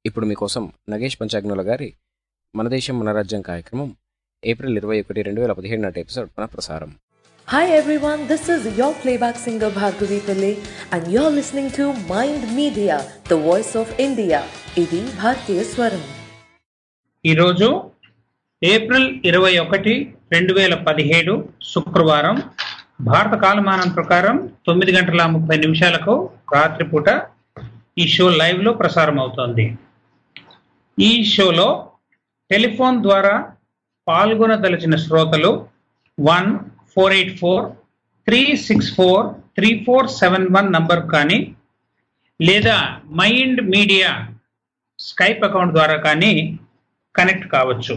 ఇప్పుడు మీకోసం నగేష్ పంచాగ్నుల గారి మన దేశం మన రాజ్యం కార్యక్రమం ఏప్రిల్ ఇరవై ఒకటి రెండు వేల పదిహేడు నాటి ఎపిసోడ్ పునః ప్రసారం Hi everyone, this is your playback singer Bhargavi Pillai and you're listening to Mind Media, the voice of India. ఇది భారతీయ స్వరం ఈరోజు ఏప్రిల్ ఇరవై ఒకటి రెండు వేల పదిహేడు శుక్రవారం భారత కాలమానం ప్రకారం తొమ్మిది గంటల ముప్పై నిమిషాలకు రాత్రిపూట ఈ షో లైవ్లో ప్రసారం అవుతోంది ఈ షోలో టెలిఫోన్ ద్వారా పాల్గొనదలిచిన శ్రోతలు one four eight four three six four three four seven one number కానీ లేదా మైండ్ మీడియా స్కైప్ అకౌంట్ ద్వారా కానీ కనెక్ట్ కావచ్చు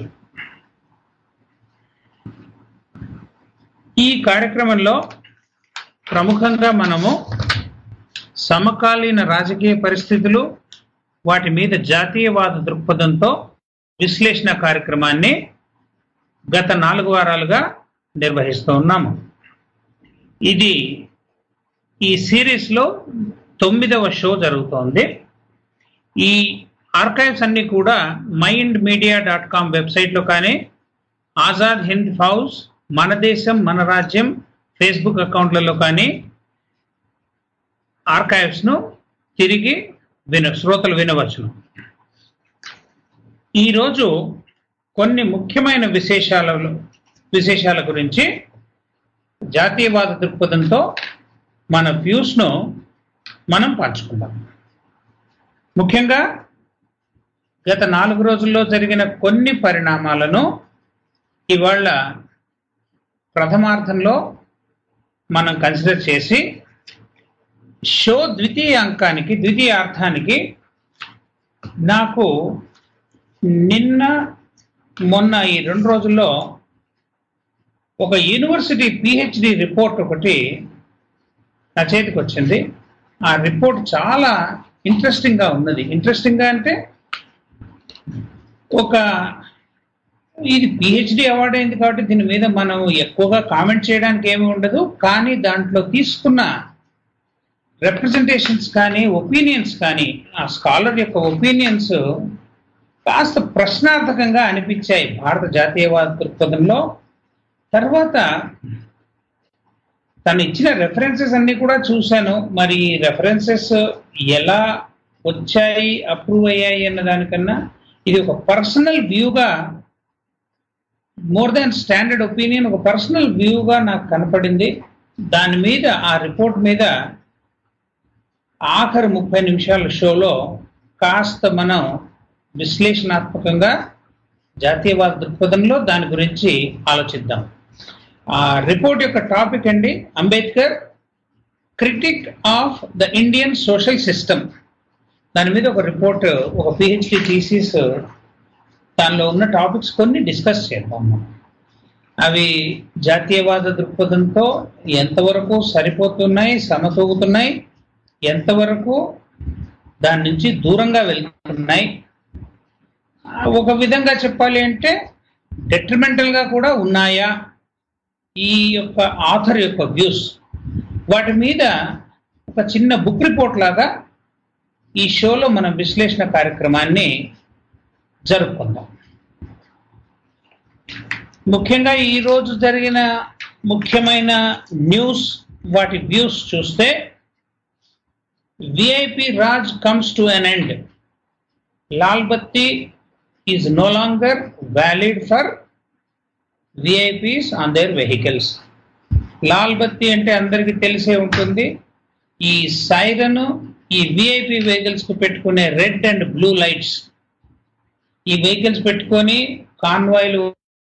ఈ కార్యక్రమంలో ప్రముఖంగా మనము సమకాలీన రాజకీయ పరిస్థితులు వాటి మీద జాతీయవాద దృక్పథంతో విశ్లేషణ కార్యక్రమాన్ని గత నాలుగు వారాలుగా నిర్వహిస్తూ ఉన్నాము ఇది ఈ సిరీస్లో తొమ్మిదవ షో జరుగుతోంది ఈ ఆర్కైవ్స్ అన్ని కూడా మైండ్ మీడియా డాట్ కామ్ వెబ్సైట్లో కానీ ఆజాద్ హింద్ హౌస్ మన దేశం మన రాజ్యం ఫేస్బుక్ అకౌంట్లలో కానీ ఆర్కైవ్స్ను తిరిగి విన శ్రోతలు వినవచ్చును ఈరోజు కొన్ని ముఖ్యమైన విశేషాల విశేషాల గురించి జాతీయవాద దృక్పథంతో మన వ్యూస్ను మనం పంచుకుందాం ముఖ్యంగా గత నాలుగు రోజుల్లో జరిగిన కొన్ని పరిణామాలను ఇవాళ ప్రథమార్థంలో మనం కన్సిడర్ చేసి షో ద్వితీయ అంకానికి ద్వితీయ అర్థానికి నాకు నిన్న మొన్న ఈ రెండు రోజుల్లో ఒక యూనివర్సిటీ పిహెచ్డి రిపోర్ట్ ఒకటి నా చేతికి వచ్చింది ఆ రిపోర్ట్ చాలా ఇంట్రెస్టింగ్గా ఉన్నది ఇంట్రెస్టింగ్గా అంటే ఒక ఇది పిహెచ్డి అవార్డు అయింది కాబట్టి దీని మీద మనం ఎక్కువగా కామెంట్ చేయడానికి ఏమీ ఉండదు కానీ దాంట్లో తీసుకున్న రిప్రజెంటేషన్స్ కానీ ఒపీనియన్స్ కానీ ఆ స్కాలర్ యొక్క ఒపీనియన్స్ కాస్త ప్రశ్నార్థకంగా అనిపించాయి భారత జాతీయవాద దృక్పథంలో తర్వాత తను ఇచ్చిన రెఫరెన్సెస్ అన్ని కూడా చూశాను మరి రెఫరెన్సెస్ ఎలా వచ్చాయి అప్రూవ్ అయ్యాయి అన్న దానికన్నా ఇది ఒక పర్సనల్ వ్యూగా మోర్ దాన్ స్టాండర్డ్ ఒపీనియన్ ఒక పర్సనల్ వ్యూగా నాకు కనపడింది దాని మీద ఆ రిపోర్ట్ మీద ఆఖరి ముప్పై నిమిషాల షోలో కాస్త మనం విశ్లేషణాత్మకంగా జాతీయవాద దృక్పథంలో దాని గురించి ఆలోచిద్దాం ఆ రిపోర్ట్ యొక్క టాపిక్ అండి Ambedkar critic of the Indian social system దాని మీద ఒక రిపోర్ట్ ఒక పిహెచ్డి థీసిస్ దానిలో ఉన్న టాపిక్స్ కొన్ని డిస్కస్ చేద్దాం మనం అవి జాతీయవాద దృక్పథంతో ఎంతవరకు సరిపోతున్నాయి సమతూగుతున్నాయి ఎంతవరకు దాని నుంచి దూరంగా వెళ్తున్నాయి ఒక విధంగా చెప్పాలి అంటే డెట్రిమెంటల్గా కూడా ఉన్నాయా ఈ యొక్క ఆథర్ యొక్క వ్యూస్ వాటి మీద ఒక చిన్న బుక్ రిపోర్ట్ లాగా ఈ షోలో మనం విశ్లేషణ కార్యక్రమాన్ని జరుపుకుందాం ముఖ్యంగా ఈ రోజు జరిగిన ముఖ్యమైన న్యూస్ వాటి వ్యూస్ చూస్తే VIP raj comes to an end lal batti is no longer valid for VIPs on their vehicles lal batti అంటే అందరికీ తెలిసే ఉంటుంది ఈ సైరన్ ఈ విఐపి వెహికల్స్ కు పెట్టుకునే రెడ్ అండ్ బ్లూ లైట్స్ ఈ వెహికల్స్ పెట్టుకొని కాన్వాయ్లు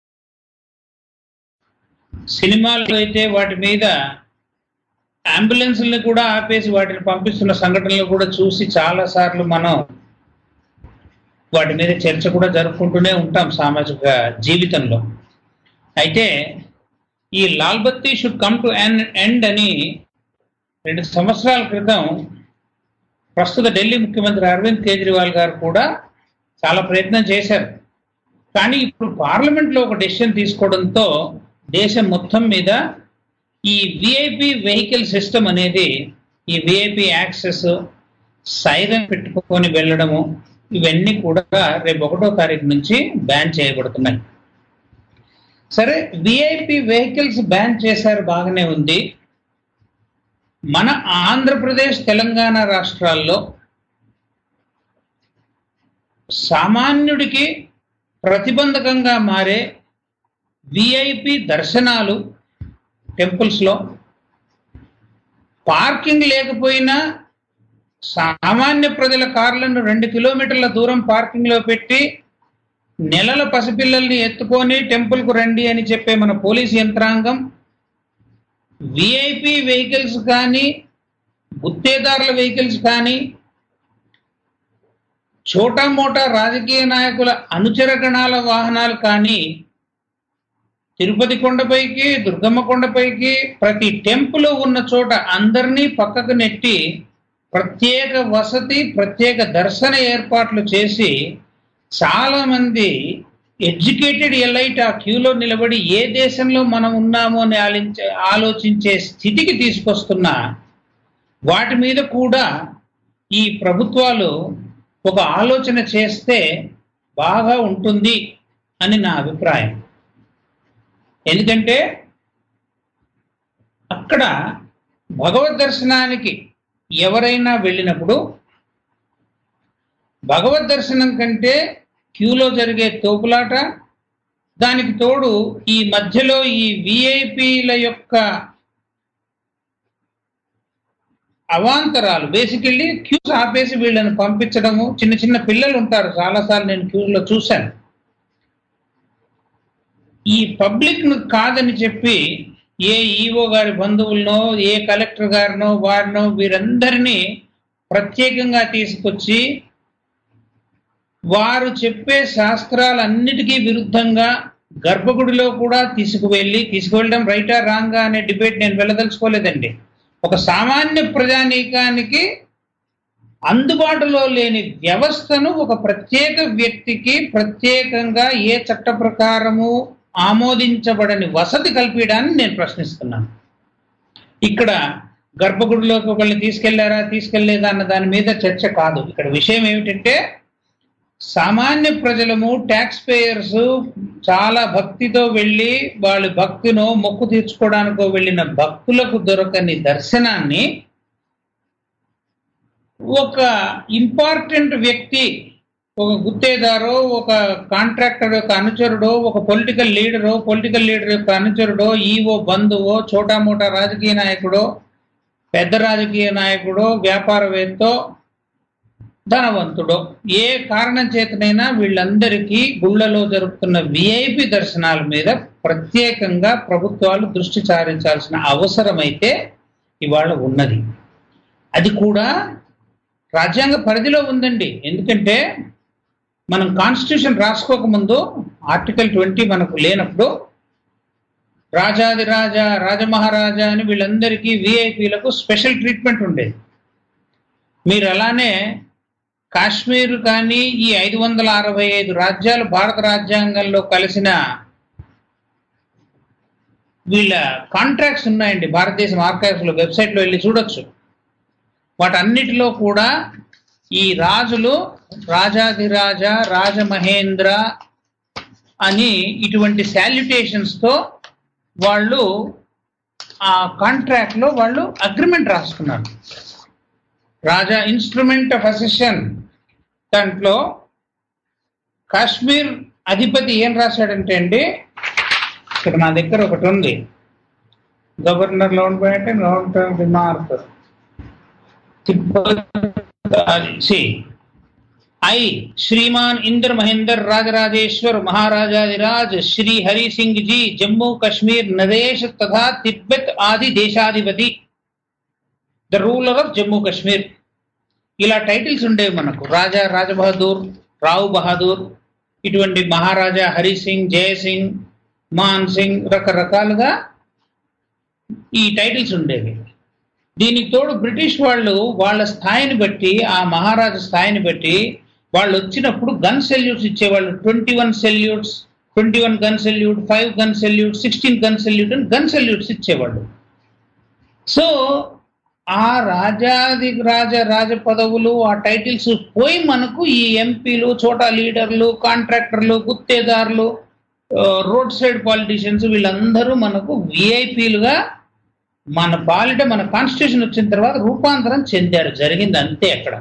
సినిమాలు అయితే వాటి మీద అంబులెన్స్ని కూడా ఆపేసి వాటిని పంపిస్తున్న సంఘటనలు కూడా చూసి చాలా సార్లు మనం వాటి మీద చర్చ కూడా జరుపుకుంటూనే ఉంటాం సామాజిక జీవితంలో అయితే ఈ lal batti should come to an end అని రెండు సంవత్సరాల క్రితం ప్రస్తుత ఢిల్లీ ముఖ్యమంత్రి అరవింద్ కేజ్రీవాల్ గారు కూడా చాలా ప్రయత్నం చేశారు కానీ ఇప్పుడు పార్లమెంట్లో ఒక డెసిషన్ తీసుకోవడంతో దేశం మొత్తం మీద ఈ విఐపి వెహికల్ సిస్టమ్ అనేది ఈ విఐపి యాక్సెస్ సైరన్ పెట్టుకొని వెళ్ళడము ఇవన్నీ కూడా రేపు ఒకటో తారీఖు నుంచి బ్యాన్ చేయబడుతున్నాయి సరే విఐపి వెహికల్స్ బ్యాన్ చేశారు బాగానే ఉంది మన ఆంధ్రప్రదేశ్ తెలంగాణ రాష్ట్రాల్లో సామాన్యుడికి ప్రతిబంధకంగా మారే విఐపి దర్శనాలు టెంపుల్స్లో పార్కింగ్ లేకపోయినా సామాన్య ప్రజల కార్లను రెండు కిలోమీటర్ల దూరం పార్కింగ్లో పెట్టి నెలల పసిపిల్లల్ని ఎత్తుకొని టెంపుల్కు రండి అని చెప్పే మన పోలీస్ యంత్రాంగం విఐపి వెహికల్స్ కానీ గుత్తేదారుల వెహికల్స్ కానీ చోటా మోటా రాజకీయ నాయకుల అనుచర గణాల వాహనాలు కానీ తిరుపతి కొండపైకి దుర్గమ్మ కొండపైకి ప్రతి టెంపుల్ ఉన్న చోట అందరినీ పక్కకు నెట్టి ప్రత్యేక వసతి ప్రత్యేక దర్శన ఏర్పాట్లు చేసి చాలా మంది ఎడ్యుకేటెడ్ ఎలైట్ ఆ క్యూలో నిలబడి ఏ దేశంలో మనం ఉన్నామో అని ఆలించే ఆలోచించే స్థితికి తీసుకొస్తున్న వాటి మీద కూడా ఈ ప్రభుత్వాలు ఒక ఆలోచన చేస్తే బాగా ఉంటుంది అని నా అభిప్రాయం ఎందుకంటే అక్కడ భగవద్ దర్శనానికి ఎవరైనా వెళ్ళినప్పుడు భగవద్ దర్శనం కంటే క్యూలో జరిగే తోపులాట దానికి తోడు ఈ మధ్యలో ఈ విఐపీల యొక్క అవాంతరాలు బేసికల్లీ క్యూస్ ఆపేసి వీళ్ళని పంపించడము చిన్న చిన్న పిల్లలు ఉంటారు చాలాసార్లు నేను క్యూలో చూశాను ఈ పబ్లిక్ ను కాదని చెప్పి ఏ ఈఓ గారి బంధువులనో ఏ కలెక్టర్ గారినో వారినో వీరందరినీ ప్రత్యేకంగా తీసుకొచ్చి వారు చెప్పే శాస్త్రాలన్నిటికీ విరుద్ధంగా గర్భగుడిలో కూడా తీసుకువెళ్ళి తీసుకువెళ్ళడం రైటా రాంగా అనే డిబేట్ నేను వెళ్ళదలుచుకోలేదండి ఒక సామాన్య ప్రజానీకానికి అందుబాటులో లేని వ్యవస్థను ఒక ప్రత్యేక వ్యక్తికి ప్రత్యేకంగా ఏ చట్ట ప్రకారము ఆమోదించబడని వసతి కల్పించడాన్ని నేను ప్రశ్నిస్తున్నాను ఇక్కడ గర్భగుడిలోకి ఒకళ్ళని తీసుకెళ్లారా తీసుకెళ్లేదా అన్న దాని మీద చర్చ కాదు ఇక్కడ విషయం ఏమిటంటే సామాన్య ప్రజలము ట్యాక్స్ పేయర్స్ చాలా భక్తితో వెళ్ళి వాళ్ళ భక్తినో మొక్కు తీర్చుకోవడానికో వెళ్ళిన భక్తులకు దొరకని దర్శనాన్ని ఒక ఇంపార్టెంట్ వ్యక్తి ఒక గుత్తేదారో ఒక కాంట్రాక్టర్ యొక్క అనుచరుడో ఒక పొలిటికల్ లీడరో పొలిటికల్ లీడర్ యొక్క అనుచరుడో ఈవో బంధువో చోటా మోటా రాజకీయ నాయకుడో పెద్ద రాజకీయ నాయకుడో వ్యాపారవేత్తో ధనవంతుడో ఏ కారణం చేతనైనా వీళ్ళందరికీ గుళ్ళలో జరుపుతున్న విఐపి దర్శనాల మీద ప్రత్యేకంగా ప్రభుత్వాలు దృష్టి సారించాల్సిన అవసరమైతే ఇవాళ ఉన్నది అది కూడా రాజ్యాంగ పరిధిలో ఉందండి ఎందుకంటే మనం కాన్స్టిట్యూషన్ రాసుకోకముందు ఆర్టికల్ ట్వంటీ మనకు లేనప్పుడు రాజాది రాజా రాజమహారాజా అని వీళ్ళందరికీ విఐపీలకు స్పెషల్ ట్రీట్మెంట్ ఉండేది మీరు అలానే కాశ్మీర్ కానీ ఈ ఐదు వందల అరవై ఐదు రాజ్యాలు భారత రాజ్యాంగంలో కలిసిన వీళ్ళ కాంట్రాక్ట్స్ ఉన్నాయండి భారతదేశం ఆర్కైవ్స్ లో వెబ్సైట్ లో వెళ్ళి చూడొచ్చు వాటన్నిటిలో కూడా ఈ రాజులు రాజాధిరాజ రాజమహేంద్ర అని ఇటువంటి శాల్యుటేషన్స్ తో వాళ్ళు ఆ కాంట్రాక్ట్ లో వాళ్ళు అగ్రిమెంట్ రాసుకున్నారు రాజా ఇన్స్ట్రుమెంట్ ఆఫ్ అసెషన్ దాంట్లో కాశ్మీర్ అధిపతి ఏం రాశాడంటే అండి ఇక్కడ నా దగ్గర ఒకటి ఉంది గవర్నర్ లోన్ పాయింట్ లోన్ రిమార్క్ సి ఐ శ్రీమాన్ ఇంద్ర మహేందర్ రాజరాజేశ్వర్ మహారాజాధిరాజ్ శ్రీ హరి సింగ్ जी जम्मू कश्मीर नरेश तथा तिब्बत आदि देशाधिपति the ruler of Jammu Kashmir ఇలా టైటిల్స్ ఉండేవి మనకు రాజా రాజబహదూర్ రావు బహదూర్ ఇటువంటి మహారాజా హరి సింగ్ జయసింగ్ మాన్ సింగ్ రకరకాలుగా ఈ టైటిల్స్ ఉండేవి దీనికి తోడు బ్రిటిష్ వాళ్ళు వాళ్ళ స్థాయిని బట్టి ఆ మహారాజు స్థాయిని బట్టి వాళ్ళు వచ్చినప్పుడు గన్ సెల్యూట్స్ ఇచ్చేవాళ్ళు twenty one salutes twenty one gun salute five gun salute sixteen gun salute అని గన్ సెల్యూట్స్ ఇచ్చేవాళ్ళు సో ఆ రాజాది రాజ రాజ పదవులు ఆ టైటిల్స్ పోయి మనకు ఈ ఎంపీలు చోటా లీడర్లు కాంట్రాక్టర్లు గుత్తేదారులు రోడ్ సైడ్ పాలిటీషియన్స్ వీళ్ళందరూ మనకు విఐపీలుగా మన పాలిట మన కాన్స్టిట్యూషన్ వచ్చిన తర్వాత రూపాంతరం చెందారు జరిగింది అంతే అక్కడ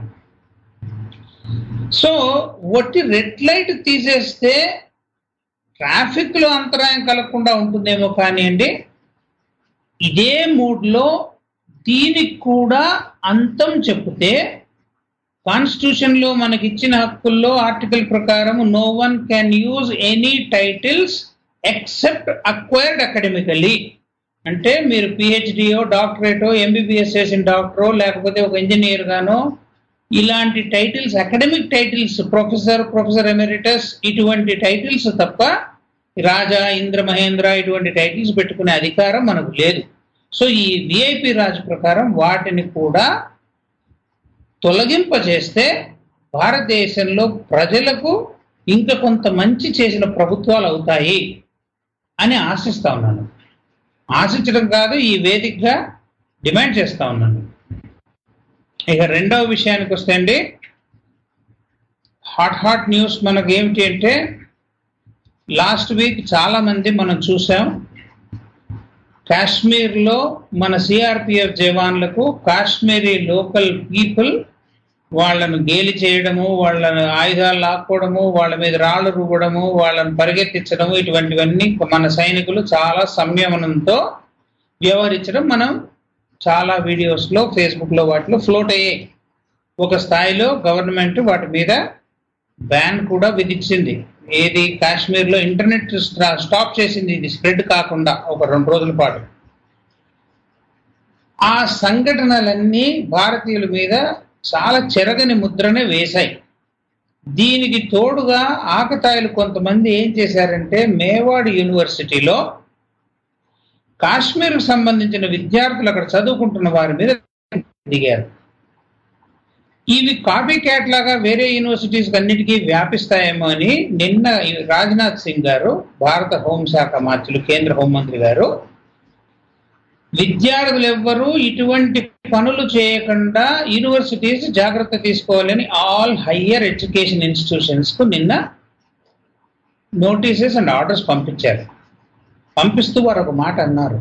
సో ఒట్టి రెడ్ లైట్ తీసేస్తే ట్రాఫిక్ లో అంతరాయం కలగకుండా ఉంటుందేమో కానివ్వండి ఇదే మూడ్లో దీనికి కూడా అంతం చెప్తే కాన్స్టిట్యూషన్ లో మనకి ఇచ్చిన హక్కుల్లో ఆర్టికల్ ప్రకారం no one can use any titles except acquired academically అంటే మీరు పిహెచ్డియో డాక్టరేటో ఎంబీబీఎస్ చేసిన డాక్టరో లేకపోతే ఒక ఇంజనీర్ గానో ఇలాంటి titles academic titles professor professor emeritus ఇటువంటి టైటిల్స్ తప్ప రాజా ఇంద్ర మహేంద్ర ఇటువంటి టైటిల్స్ పెట్టుకునే అధికారం మనకు లేదు సో ఈ విఐపి రాజు ప్రకారం వాటిని కూడా తొలగింపజేస్తే భారతదేశంలో ప్రజలకు ఇంకా కొంత మంచి చేసిన ప్రభుత్వాలు అవుతాయి అని ఆశిస్తా ఉన్నాను ఆశించడం కాదు ఈ వేదికగా డిమాండ్ చేస్తా ఉన్నాను ఇక రెండవ విషయానికి వస్తే అండి హాట్ హాట్ న్యూస్ మనకు ఏమిటి అంటే లాస్ట్ వీక్ చాలా మంది మనం చూసాం కాశ్మీర్లో మన సిఆర్పిఎఫ్ జవాన్లకు కాశ్మీరీ లోకల్ పీపుల్ వాళ్ళను గేలి చేయడము వాళ్ళ ఆయుధాలు లాక్కోవడము వాళ్ళ మీద రాళ్ళు రువ్వడము వాళ్ళని పరిగెత్తించడము ఇటువంటివన్నీ మన సైనికులు చాలా సంయమనంతో వ్యవహరించడం మనం చాలా వీడియోస్లో ఫేస్బుక్లో వాటిలో ఫ్లోట్ అయ్యాయి ఒక స్థాయిలో గవర్నమెంట్ వాటి మీద బ్యాన్ కూడా విధించింది ఏది కాశ్మీర్లో ఇంటర్నెట్ స్టాప్ చేసింది ఇది స్ప్రెడ్ కాకుండా ఒక రెండు రోజుల పాటు ఆ సంఘటనలన్నీ భారతీయుల మీద చాలా చెరగని ముద్రనే వేశాయి దీనికి తోడుగా ఆకతాయిలు కొంతమంది ఏం చేశారంటే మేవాడ్ యూనివర్సిటీలో కాశ్మీర్కు సంబంధించిన విద్యార్థులు అక్కడ చదువుకుంటున్న వారి మీద దిగారు ఇవి కాపీ క్యాట్ లాగా వేరే యూనివర్సిటీస్ అన్నిటికీ వ్యాపిస్తాయేమో అని నిన్న రాజ్నాథ్ సింగ్ గారు భారత హోంశాఖ మంత్రులు కేంద్ర హోంమంత్రి గారు విద్యార్థులు ఎవ్వరూ ఇటువంటి పనులు చేయకుండా యూనివర్సిటీస్ జాగ్రత్త తీసుకోవాలని ఆల్ హయ్యర్ ఎడ్యుకేషన్ ఇన్స్టిట్యూషన్స్ కు నిన్న నోటీసెస్ అండ్ ఆర్డర్స్ పంపించారు పంపిస్తూ వారు ఒక మాట అన్నారు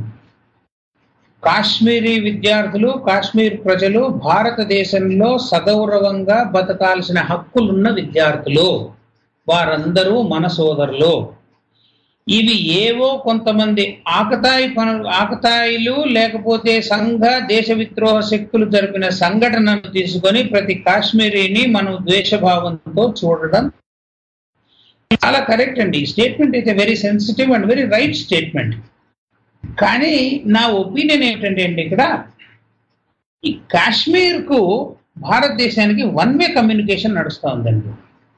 కాశ్మీరీ విద్యార్థులు కాశ్మీర్ ప్రజలు భారతదేశంలో సగౌరవంగా బతకాల్సిన హక్కులున్న విద్యార్థులు వారందరూ మన సోదరులు ఇవి ఏవో కొంతమంది ఆకతాయి పనులు ఆకతాయిలు లేకపోతే సంఘ దేశ విద్రోహ శక్తులు జరిపిన సంఘటనను తీసుకొని ప్రతి కాశ్మీరీని మనం ద్వేషభావంతో చూడడం చాలా కరెక్ట్ అండి ఈ స్టేట్మెంట్ అయితే very sensitive and very right statement కానీ నా ఒపీనియన్ ఏంటంటే అండి ఇక్కడ ఈ కాశ్మీర్కు భారతదేశానికి వన్ వే కమ్యూనికేషన్ నడుస్తూ ఉందండి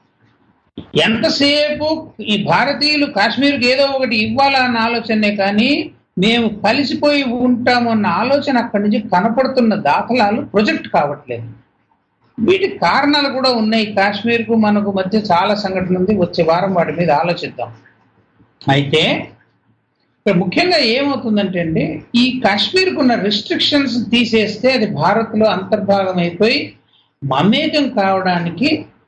ఎంతసేపు ఈ భారతీయులు కాశ్మీర్కి ఏదో ఒకటి ఇవ్వాలన్న ఆలోచనే కానీ మేము కలిసిపోయి ఉంటాము అన్న ఆలోచన అక్కడి నుంచి కనపడుతున్న దాఖలాలు ప్రొజెక్ట్ కావట్లేదు వీటికి కారణాలు కూడా ఉన్నాయి కాశ్మీర్కు మనకు మధ్య చాలా సంఘటనలు ఉంది వచ్చే వారం వాటి మీద ఆలోచిద్దాం అయితే ఇక్కడ ముఖ్యంగా ఏమవుతుందంటే అండి ఈ కాశ్మీర్కు ఉన్న రిస్ట్రిక్షన్స్ తీసేస్తే అది భారత్లో అంతర్భాగం అయిపోయి మమేకం కావడానికి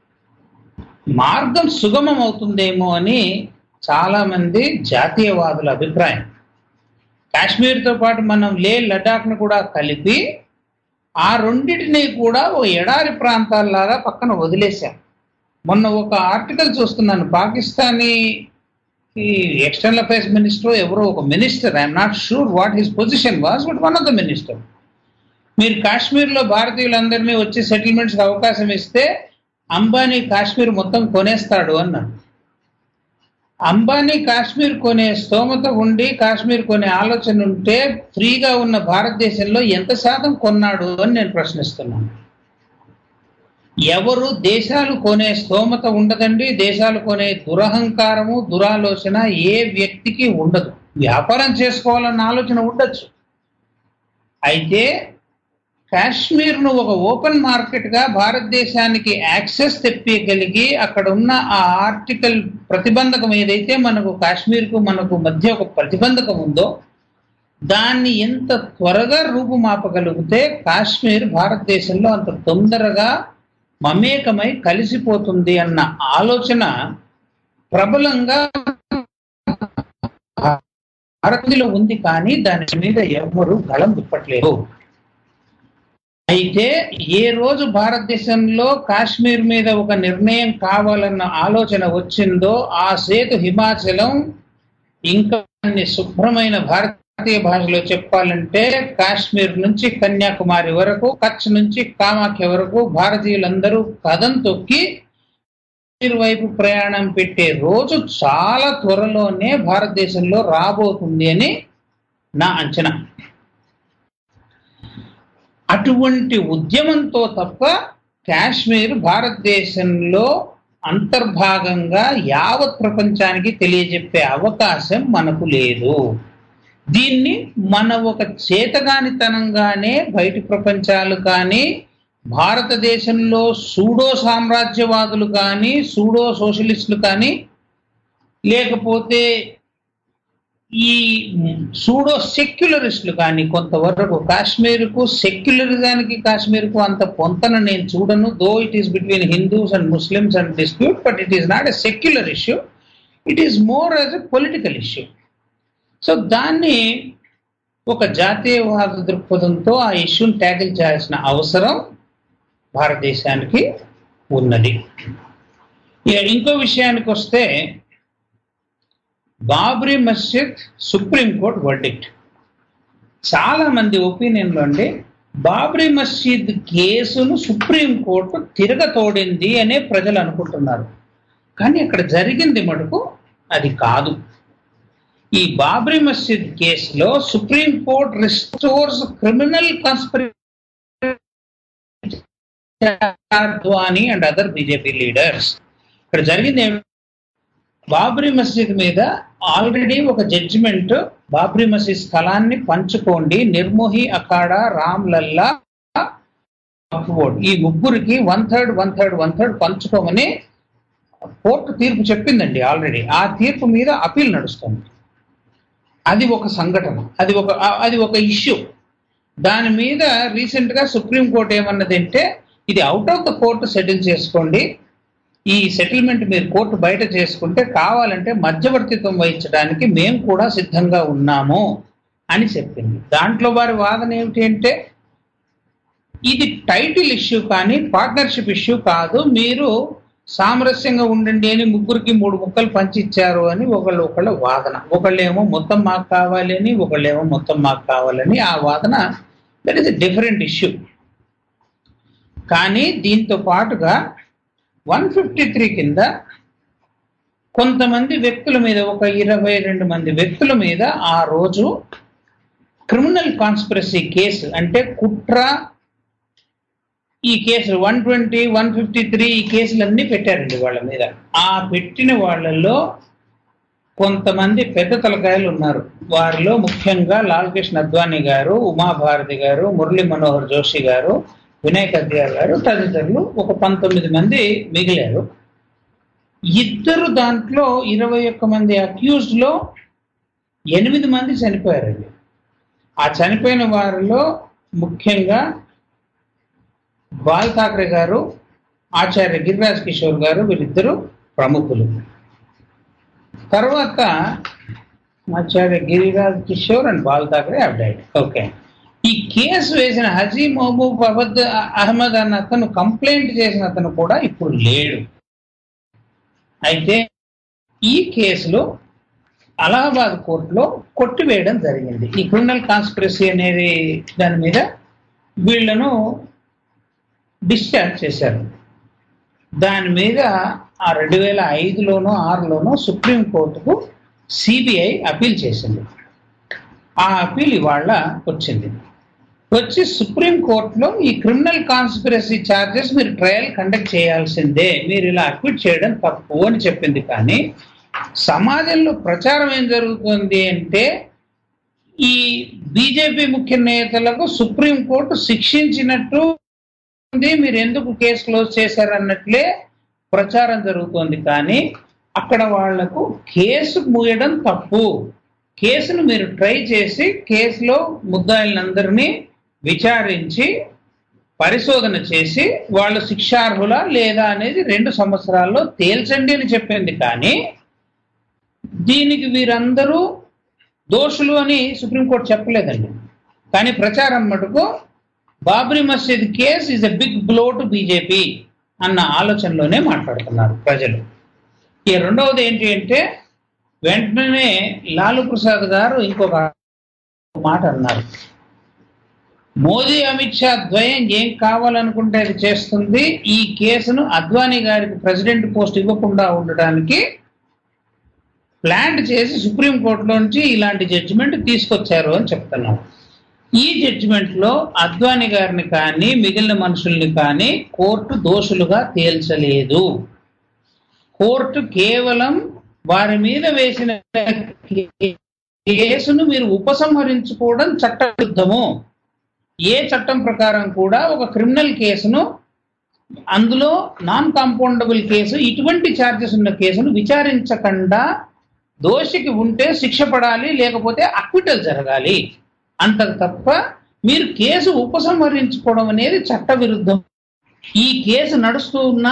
మార్గం సుగమం అవుతుందేమో అని చాలా మంది జాతీయవాదుల అభిప్రాయం కాశ్మీర్తో పాటు మనం లే లడాఖ్ను కూడా కలిపి ఆ రెండింటిని కూడా ఓ ఎడారి ప్రాంతాల్లాగా పక్కన వదిలేశాం మొన్న ఒక ఆర్టికల్ చూస్తున్నాను పాకిస్తానీ ఈ ఎక్స్టర్నల్ అఫైర్స్ మినిస్టర్ ఎవరో ఒక minister I'm not sure what his position was but one of the minister మీరు కాశ్మీర్లో భారతీయులందరినీ వచ్చి సెటిల్మెంట్స్కి అవకాశం ఇస్తే అంబానీ కాశ్మీర్ మొత్తం కొనేస్తాడు అన్నాడు అంబానీ కాశ్మీర్ కొనే స్తోమత ఉండి కాశ్మీర్ కొనే ఆలోచన ఉంటే ఫ్రీగా ఉన్న భారతదేశంలో ఎంత శాతం కొన్నాడు అని నేను ప్రశ్నిస్తున్నాను ఎవరు దేశాలు కొనే స్తోమత ఉండదండి దేశాలు కొనే దురహంకారము దురాలోచన ఏ వ్యక్తికి ఉండదు వ్యాపారం చేసుకోవాలన్న ఆలోచన ఉండొచ్చు అయితే కాశ్మీర్ను ఒక ఓపెన్ మార్కెట్గా భారతదేశానికి యాక్సెస్ తెప్పియగలిగి అక్కడ ఉన్న ఆ ఆర్టికల్ ప్రతిబంధకం ఏదైతే మనకు కాశ్మీర్కు మనకు మధ్య ఒక ప్రతిబంధకం ఉందో దాన్ని ఎంత త్వరగా రూపుమాపగలిగితే కాశ్మీర్ భారతదేశంలో అంత తొందరగా మమేకమై కలిసిపోతుంది అన్న ఆలోచన ప్రబలంగా భారత్లో ఉంది కానీ దాని మీద ఎవరు గళం తిప్పట్లేదు అయితే ఏ రోజు భారతదేశంలో కాశ్మీర్ మీద ఒక నిర్ణయం కావాలన్న ఆలోచన వచ్చిందో ఆ సేతు హిమాచలం ఇంకా అన్ని శుభ్రమైన భారతీయ భాషలో చెప్పాలంటే కాశ్మీర్ నుంచి కన్యాకుమారి వరకు కచ్ నుంచి కామాఖ్య వరకు భారతీయులందరూ కథం తొక్కి కాశ్మీర్ వైపు ప్రయాణం పెట్టే రోజు చాలా త్వరలోనే భారతదేశంలో రాబోతుంది అని నా అంచనా అటువంటి ఉద్యమంతో తప్ప కాశ్మీర్ భారతదేశంలో అంతర్భాగంగా యావత్ ప్రపంచానికి తెలియజెప్పే అవకాశం మనకు లేదు దీన్ని మన ఒక చేతగానితనంగానే బయటి ప్రపంచాలు కానీ భారతదేశంలో సూడో సామ్రాజ్యవాదులు కానీ సూడో సోషలిస్టులు కానీ లేకపోతే ఈ సూడో సెక్యులరిస్టులు కానీ కొంతవరకు కాశ్మీర్కు సెక్యులరిజానికి కాశ్మీర్కు అంత పొంతన నేను చూడను though it is between Hindus and Muslims and dispute but it is not a secular issue it is more as a political issue so దాన్ని ఒక జాతీయవాద దృక్పథంతో ఆ ఇష్యూని ట్యాకిల్ చేయాల్సిన అవసరం భారతదేశానికి ఉన్నది ఇక ఇంకో విషయానికి వస్తే బాబ్రీ మస్జిద్ సుప్రీంకోర్టు వర్డిక్ట్ చాలా మంది ఒపీనియన్లో అండి బాబ్రీ మస్జిద్ కేసును సుప్రీంకోర్టు తిరగతోడింది అనే ప్రజలు అనుకుంటున్నారు కానీ అక్కడ జరిగింది మటుకు అది కాదు ఈ బాబ్రీ మస్జిద్ కేసులో Supreme Court restores criminal conspiracy Advani and other BJP leaders ఇక్కడ జరిగింది ఏమి బాబ్రీ మసీద్ మీద ఆల్రెడీ ఒక జడ్జిమెంట్ బాబ్రీ మసీద్ స్థలాన్ని పంచుకోండి నిర్మోహి అఖాడా రామ్ లల్లా అప్వర్డ్ ఈ ముగ్గురికి one third one third one third పంచుకోమని కోర్టు తీర్పు చెప్పిందండి ఆల్రెడీ ఆ తీర్పు మీద అపీల్ నడుస్తుంది అది ఒక సంఘటన అది ఒక అది ఒక ఇష్యూ దాని మీద రీసెంట్ గా సుప్రీంకోర్టు ఏమన్నదంటే ఇది out of the court settle చేసుకోండి ఈ సెటిల్మెంట్ మీరు కోర్టు బయట చేసుకుంటే కావాలంటే మధ్యవర్తిత్వం వహించడానికి మేము కూడా సిద్ధంగా ఉన్నాము అని చెప్పింది దాంట్లో వారి వాదన ఏమిటి అంటే ఇది టైటిల్ ఇష్యూ కానీ పార్ట్నర్షిప్ ఇష్యూ కాదు మీరు సామరస్యంగా ఉండండి అని ముగ్గురికి మూడు ముక్కలు పంచిచ్చారు అని ఒకళ్ళు ఒకళ్ళ వాదన ఒకళ్ళేమో మొత్తం మాకు కావాలి అని ఒకళ్ళేమో మొత్తం మాకు కావాలని ఆ వాదన దట్ ఈస్ డిఫరెంట్ ఇష్యూ కానీ దీంతో పాటుగా వన్ ఫిఫ్టీ త్రీ కింద కొంతమంది వ్యక్తుల మీద ఒక ఇరవై రెండు మంది వ్యక్తుల మీద ఆ రోజు క్రిమినల్ కాన్స్పిరసీ కేసు అంటే కుట్ర ఈ కేసులు one twenty one fifty three ఈ కేసులన్నీ పెట్టారండి వాళ్ళ మీద ఆ పెట్టిన వాళ్ళల్లో కొంతమంది పెద్ద తలకాయలు ఉన్నారు వారిలో ముఖ్యంగా లాల్ కృష్ణ అద్వానీ గారు ఉమాభారతి గారు మురళీ మనోహర్ జోషి గారు వినయ్ కద్యా గారు తదితరులు ఒక పంతొమ్మిది మంది మిగిలారు ఇద్దరు దాంట్లో ఇరవై ఒక్క మంది అక్యూజ్డ్ లో ఎనిమిది మంది చనిపోయారండి ఆ చనిపోయిన వారిలో ముఖ్యంగా బాల్ ఠాక్రే గారు ఆచార్య గిరిరాజ్ కిషోర్ గారు వీరిద్దరు ప్రముఖులు తర్వాత Acharya Giriraj Kishore and Bal Thackeray have died okay ఈ కేసు వేసిన హజీ మహబూబ్ అబద్ అహ్మద్ అన్న అతను కంప్లైంట్ చేసిన అతను కూడా ఇప్పుడు లేడు అయితే ఈ కేసులో అలహాబాద్ కోర్టులో కొట్టివేయడం జరిగింది ఈ క్రిమినల్ కాన్స్పిరసీ అనేది దాని మీద వీళ్లను డిశ్చార్జ్ చేశారు దాని మీద ఆ రెండు వేల ఐదులోనో ఆరులోనో సుప్రీంకోర్టుకు సిబిఐ అపీల్ చేసింది ఆ అపీల్ ఇవాళ వచ్చింది వచ్చి సుప్రీంకోర్టులో ఈ క్రిమినల్ కాన్స్పిరసీ ఛార్జెస్ మీరు ట్రయల్ కండక్ట్ చేయాల్సిందే మీరు ఇలా అక్విట్ చేయడం తప్పు అని చెప్పింది కానీ సమాజంలో ప్రచారం ఏం జరుగుతుంది అంటే ఈ బీజేపీ ముఖ్య నేతలకు సుప్రీంకోర్టు శిక్షించినట్టు మీరు ఎందుకు కేసు క్లోజ్ చేశారన్నట్లే ప్రచారం జరుగుతోంది కానీ అక్కడ వాళ్లకు కేసు మూయడం తప్పు కేసును మీరు ట్రై చేసి కేసులో ముద్దాయిలందరినీ విచారించి పరిశోధన చేసి వాళ్ళు శిక్షార్హులా లేదా అనేది రెండు సంవత్సరాల్లో తేల్చండి అని చెప్పింది కానీ దీనికి వీరందరూ దోషులు అని సుప్రీంకోర్టు చెప్పలేదండి కానీ ప్రచారం మటుకు Babri Masjid case is a big blow to BJP అన్న ఆలోచనలోనే మాట్లాడుతున్నారు ప్రజలు ఈ రెండవది ఏంటి అంటే వెంటనే లాలు ప్రసాద్ గారు ఇంకొక మాట అన్నారు మోదీ అమిత్ షా ద్వయం ఏం కావాలనుకుంటే అది చేస్తుంది ఈ కేసును అద్వానీ గారికి ప్రెసిడెంట్ పోస్ట్ ఇవ్వకుండా ఉండడానికి ప్లాంట్ చేసి సుప్రీంకోర్టులోంచి ఇలాంటి జడ్జిమెంట్ తీసుకొచ్చారు అని చెప్తున్నాం ఈ జడ్జిమెంట్ లో అద్వానీ గారిని కానీ మిగిలిన మనుషుల్ని కానీ కోర్టు దోషులుగా తేల్చలేదు కోర్టు కేవలం వారి మీద వేసిన కేసును మీరు ఉపసంహరించుకోవడం చట్టవిరుద్ధము ఏ చట్టం ప్రకారం కూడా ఒక క్రిమినల్ కేసును అందులో నాన్ కాంపౌండబుల్ కేసు ఇటువంటి ఛార్జెస్ ఉన్న కేసును విచారించకుండా దోషికి ఉంటే శిక్ష పడాలి లేకపోతే అక్విటల్ జరగాలి అంత తప్ప మీరు కేసు ఉపసంహరించుకోవడం అనేది చట్ట విరుద్ధం ఈ కేసు నడుస్తూ ఉన్నా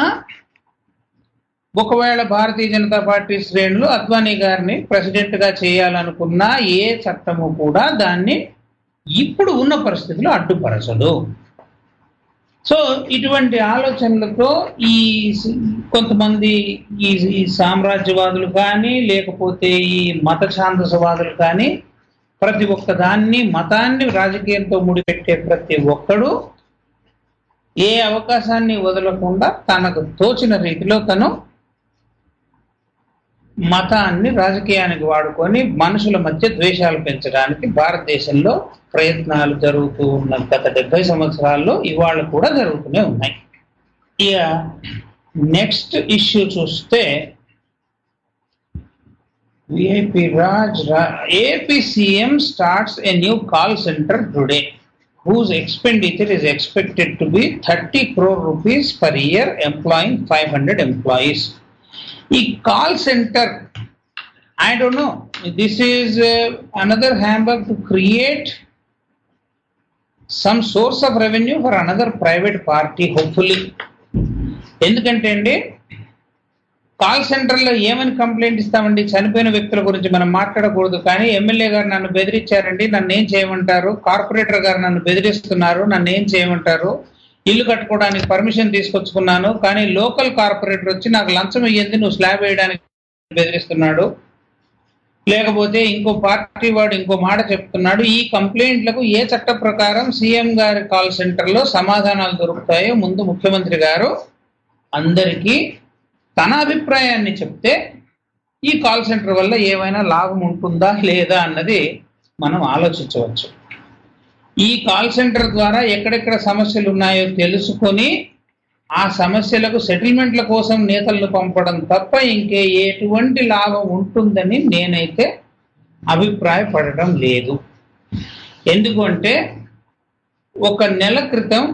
ఒకవేళ భారతీయ జనతా పార్టీ శ్రేణులు అద్వానీ గారిని ప్రెసిడెంట్ గా చేయాలనుకున్నా ఏ చట్టము కూడా దాన్ని ఇప్పుడు ఉన్న పరిస్థితిలో అడ్డుపరచదు సో ఇటువంటి ఆలోచనలతో ఈ స- కొంతమంది ఈ ఈ సామ్రాజ్యవాదులు కానీ లేకపోతే ఈ మత ఛాందసవాదులు కానీ ప్రతి ఒక్క దాన్ని మతాన్ని రాజకీయంతో ముడిపెట్టే ప్రతి ఒక్కడు ఏ అవకాశాన్ని వదలకుండా తనకు తోచిన రీతిలో తను మతాన్ని రాజకీయానికి వాడుకొని మనుషుల మధ్య ద్వేషాలు పెంచడానికి భారతదేశంలో ప్రయత్నాలు జరుగుతూ ఉన్న గత డెబ్బై సంవత్సరాల్లో ఇవాళ కూడా జరుగుతూనే ఉన్నాయి ఇక నెక్స్ట్ ఇష్యూ చూస్తే VIP Raj AP CM starts a new call center today whose expenditure is expected to be 30 crore rupees per year employing 500 employees ఈ call center I don't know this is another Hamburg to create some source of revenue for another private party hopefully ఎందుకంటే అండి call సెంటర్లో ఏమని complaint ఇస్తామండి చనిపోయిన వ్యక్తుల గురించి మనం మాట్లాడకూడదు కానీ ఎమ్మెల్యే గారు నన్ను బెదిరించారండి నన్ను ఏం చేయమంటారు కార్పొరేటర్ గారు నన్ను బెదిరిస్తున్నారు నన్ను ఏం చేయమంటారు ఇల్లు కట్టుకోవడానికి పర్మిషన్ తీసుకొచ్చుకున్నాను కానీ లోకల్ కార్పొరేటర్ వచ్చి నాకు లంచం ఇయ్యింది నువ్వు స్లాబ్ వేయడానికి బెదిరిస్తున్నాడు లేకపోతే ఇంకో పార్టీ వాడు ఇంకో మాట చెప్తున్నాడు ఈ కంప్లైంట్లకు ఏ చట్ట ప్రకారం సీఎం గారి కాల్ సెంటర్లో సమాధానాలు దొరుకుతాయో ముందు ముఖ్యమంత్రి గారు అందరికీ తన అభిప్రాయాన్ని చెప్తే ఈ కాల్ సెంటర్ వల్ల ఏమైనా లాభం ఉంటుందా లేదా అన్నది మనం ఆలోచించవచ్చు ఈ కాల్ సెంటర్ ద్వారా ఎక్కడెక్కడ సమస్యలు ఉన్నాయో తెలుసుకొని ఆ సమస్యలకు సెటిల్మెంట్ల కోసం నేతలను పంపడం తప్ప ఇంకే ఎటువంటి లాభం ఉంటుందని నేనైతే అభిప్రాయపడటం లేదు ఎందుకంటే ఒక నెల క్రితం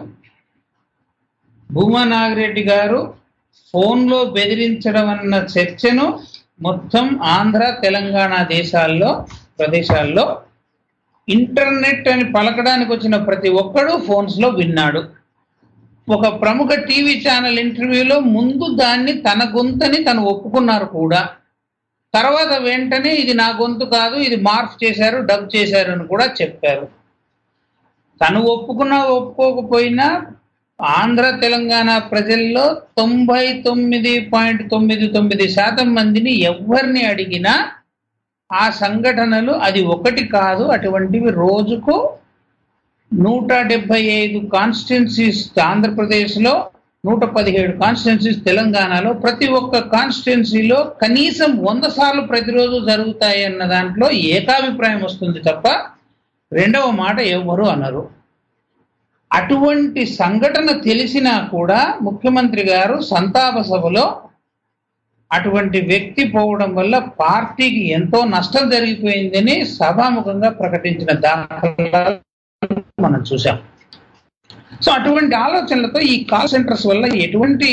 భూమా నాగిరెడ్డి గారు ఫోన్లో బెదిరించడం అన్న చర్చను మొత్తం ఆంధ్ర తెలంగాణ దేశాల్లో ప్రదేశాల్లో ఇంటర్నెట్ అని పలకడానికి వచ్చిన ప్రతి ఒక్కడు ఫోన్స్ లో విన్నాడు ఒక ప్రముఖ టీవీ ఛానల్ ఇంటర్వ్యూలో ముందు దాన్ని తన గొంతని తను ఒప్పుకున్నారు కూడా తర్వాత వెంటనే ఇది నా గొంతు కాదు ఇది మార్ఫ్ చేశారు డబ్ చేశారు అని కూడా చెప్పారు తను ఒప్పుకున్నా ఒప్పుకోకపోయినా ఆంధ్ర తెలంగాణ ప్రజల్లో తొంభై తొమ్మిది పాయింట్ తొమ్మిది తొమ్మిది శాతం మందిని ఎవరిని అడిగినా ఆ సంఘటనలు అది ఒకటి కాదు అటువంటివి రోజుకు నూట డెబ్బై ఐదు కాన్స్టిట్యున్సీస్ ఆంధ్రప్రదేశ్లో నూట పదిహేడు కాన్స్టిట్యున్సీస్ తెలంగాణలో ప్రతి ఒక్క కాన్స్టిట్యున్సీలో కనీసం వంద సార్లు ప్రతిరోజు జరుగుతాయి అన్న దాంట్లో ఏకాభిప్రాయం వస్తుంది తప్ప రెండవ మాట ఎవరు అనరు అటువంటి సంఘటన తెలిసినా కూడా ముఖ్యమంత్రి గారు సంతాప సభలో అటువంటి వ్యక్తి పోవడం వల్ల పార్టీకి ఎంతో నష్టం జరిగిపోయిందని సభాముఖంగా ప్రకటించిన దాఖలాలు మనం చూసాం సో అటువంటి ఆలోచనలతో ఈ కాల్ సెంటర్స్ వల్ల ఎటువంటి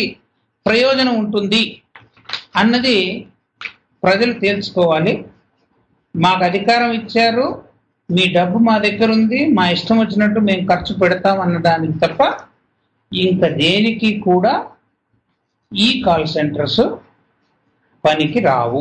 ప్రయోజనం ఉంటుంది అన్నది ప్రజలు తేల్చుకోవాలి మాకు అధికారం ఇచ్చారు మీ డబ్బు మా దగ్గర ఉంది మా ఇష్టం వచ్చినట్టు మేము ఖర్చు పెడతాం అన్నదానికి తప్ప ఇంకా దేనికి కూడా ఈ కాల్ సెంటర్స్ పనికి రావు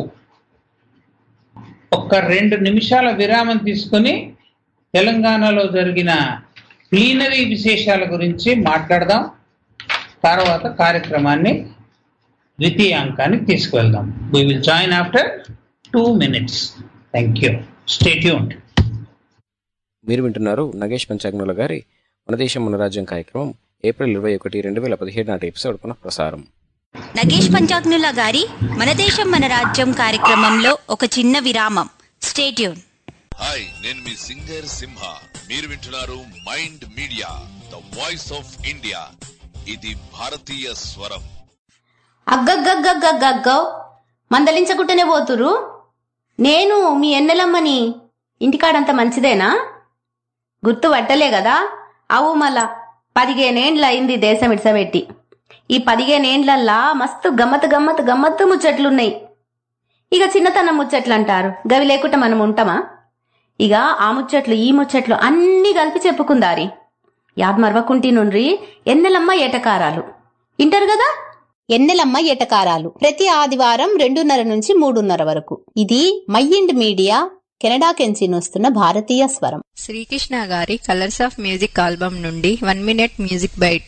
ఒక్క రెండు నిమిషాల విరామం తీసుకొని తెలంగాణలో జరిగిన ప్లీనరీ విశేషాల గురించి మాట్లాడదాం తర్వాత కార్యక్రమాన్ని ద్వితీయాంకానికి తీసుకువెళ్దాం we will join after two minutes thank you stay tuned మీరు వింటున్నారు నగేష్ పంచాగ్నుల గారి మన దేశం మన రాజ్యం కార్యక్రమం ఏప్రిల్ ఇరవై ఒకటి రెండు వేల పదిహేడు నాటి ఎపిసోడ్ పునః ప్రసారం నగేష్ పంచాగ్నుల గారి మన దేశం మన రాజ్యం కార్యక్రమంలో ఒక చిన్న విరామం స్టేట్యూన్ హాయ్ నేను మీ సింగర్ సింహ మీరు వింటున్నారు mind Media the voice of India ఇది భారతీయ స్వరం అగ్గగ్గగ్గగ్గగ్గో మందలించకుండానే పోతురు నేను మీ ఎన్నెలమ్మని ఇంటికాడంత మంచిదేనా గుర్తు పట్టలే కదా అవు మళ్ళా పదిహేనేండ్ల అయింది దేశం ఇడ్సబెట్టి ఈ పదిహేనేండ్లల్లా మస్తు గమ్మత్ గమ్మత్ గమ్మత్తు ముచ్చట్లున్నాయి ఇక చిన్నతనం ముచ్చట్లు అంటారు గవి లేకుండా మనం ఉంటామా ఇక ఆ ముచ్చట్లు ఈ ముచ్చట్లు అన్నీ కలిపి చెప్పుకుందారి యాద్ మరవకుంటి నుండ్రి ఎన్నెలమ్మ ఏటకారాలు ఇంటారు కదా ఎన్నెలమ్మ ఎటకారాలు ప్రతి ఆదివారం రెండున్నర నుంచి మూడున్నర వరకు ఇది మైండ్ మీడియా కెనడా కెంచి వస్తున్న భారతీయ స్వరం శ్రీకృష్ణ గారి కలర్స్ ఆఫ్ మ్యూజిక్ ఆల్బమ్ నుండి వన్ మినిట్ మ్యూజిక్ బైట్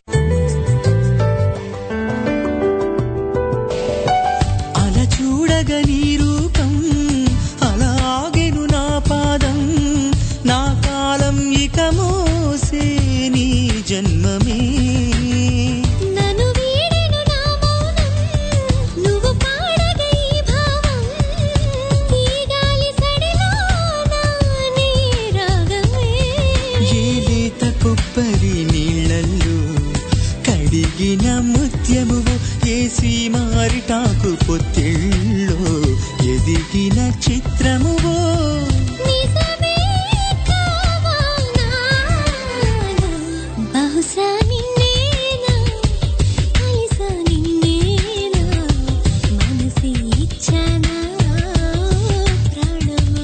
అలా చూడగని రూపం అలాగెను నా పాదం నా కాలం ఇక మోసే నీ జన్మమే నను వీడెను నా మౌనం నువ్వు పాడగ ఈ భావం ఈ గాలి సడిలోన నీ రాగమే ఏ లేత కొబ్బరి నీళ్ళల్లో కడిగిన ముత్యమువు ఏ శ్రీమారిటాకు పొత్తిళ్ళో ఎదిగిన చిత్రమువో నిజమే కావాలా బహుశా నిన్నేనా కలిసా నిన్నేనా మనసి ఇచ్చానా ప్రాణమా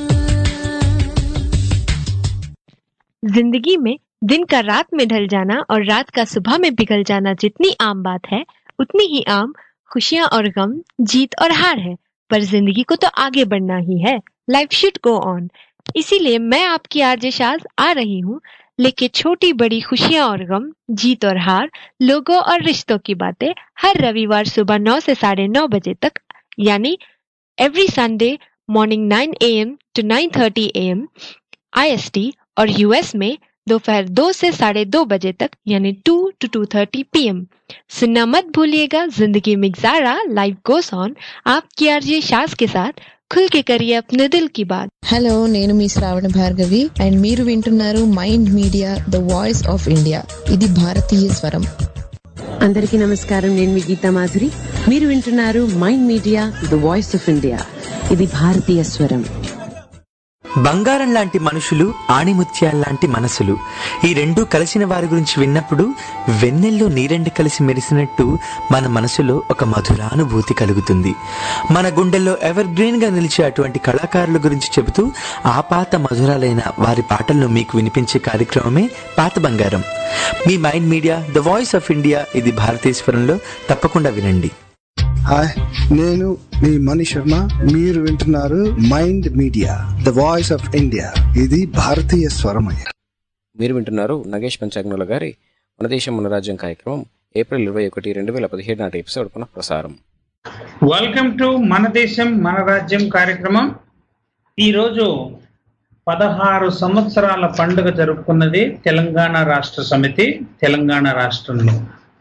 जिंदगी में दिन का रात में ढल जाना और रात का सुबह में पिघल जाना जितनी आम बात है उतनी ही आम खुशियां और गम जीत और हार है पर जिंदगी को तो आगे बढ़ना ही है लाइफ शुड गो ऑन इसीलिए मैं आपकी आरजे शाज आ रही हूँ लेके छोटी बड़ी खुशियां और गम जीत और हार लोगों और रिश्तों की बातें हर रविवार सुबह नौ से साढ़े नौ बजे तक यानी every Sunday morning nine A M to nine thirty A M आई और यूएस में दोपहर दो से साढ़े दो बजे तक यानी two to two thirty P M सुनना मत भूलिएगा जिंदगी में ज़ारा लाइव गोस ऑन आपकी आरजे शाज के साथ खुल के करिए अपने दिल की बात హలో నేను మీ శ్రావణ భార్గవి అండ్ మీరు వింటున్నారు mind Media the voice of India ఇది భారతీయ స్వరం అందరికీ నమస్కారం నేను మీ గీతా మాధురి మీరు వింటున్నారు mind Media the voice of India ఇది భారతీయ స్వరం బంగారం లాంటి మనుషులు ఆణిముత్యాల్లాంటి మనసులు ఈ రెండు కలిసిన వారి గురించి విన్నప్పుడు వెన్నెల్లో నీరెండు కలిసి మెరిసినట్టు మన మనసులో ఒక మధురానుభూతి కలుగుతుంది మన గుండెల్లో ఎవర్ గ్రీన్ గా నిలిచే అటువంటి కళాకారుల గురించి చెబుతూ ఆ పాత మధురాలైన వారి పాటలను మీకు వినిపించే కార్యక్రమమే పాత బంగారం మీ Mind Media the voice of India ఇది భారతీశ్వరంలో తప్పకుండా వినండి హాయ్ నేను మీ మణి శర్మ మీరు వింటున్నారు mind Media the voice of India ఇది భారతీయ స్వరమయ్య మీరు వింటున్నారు నగేష్ పంచాగ్నుల గారి మన దేశం మన రాజ్యం కార్యక్రమం ఏప్రిల్ ఇరవై ఒకటి రెండు వేల పదిహేడు నాటి ఎపిసోడ్ పునః ప్రసారం వెల్కమ్ టు మన దేశం మన రాజ్యం కార్యక్రమం ఈరోజు పదహారు సంవత్సరాల పండుగ జరుపుకున్నది తెలంగాణ రాష్ట్ర సమితి తెలంగాణ రాష్ట్రంలో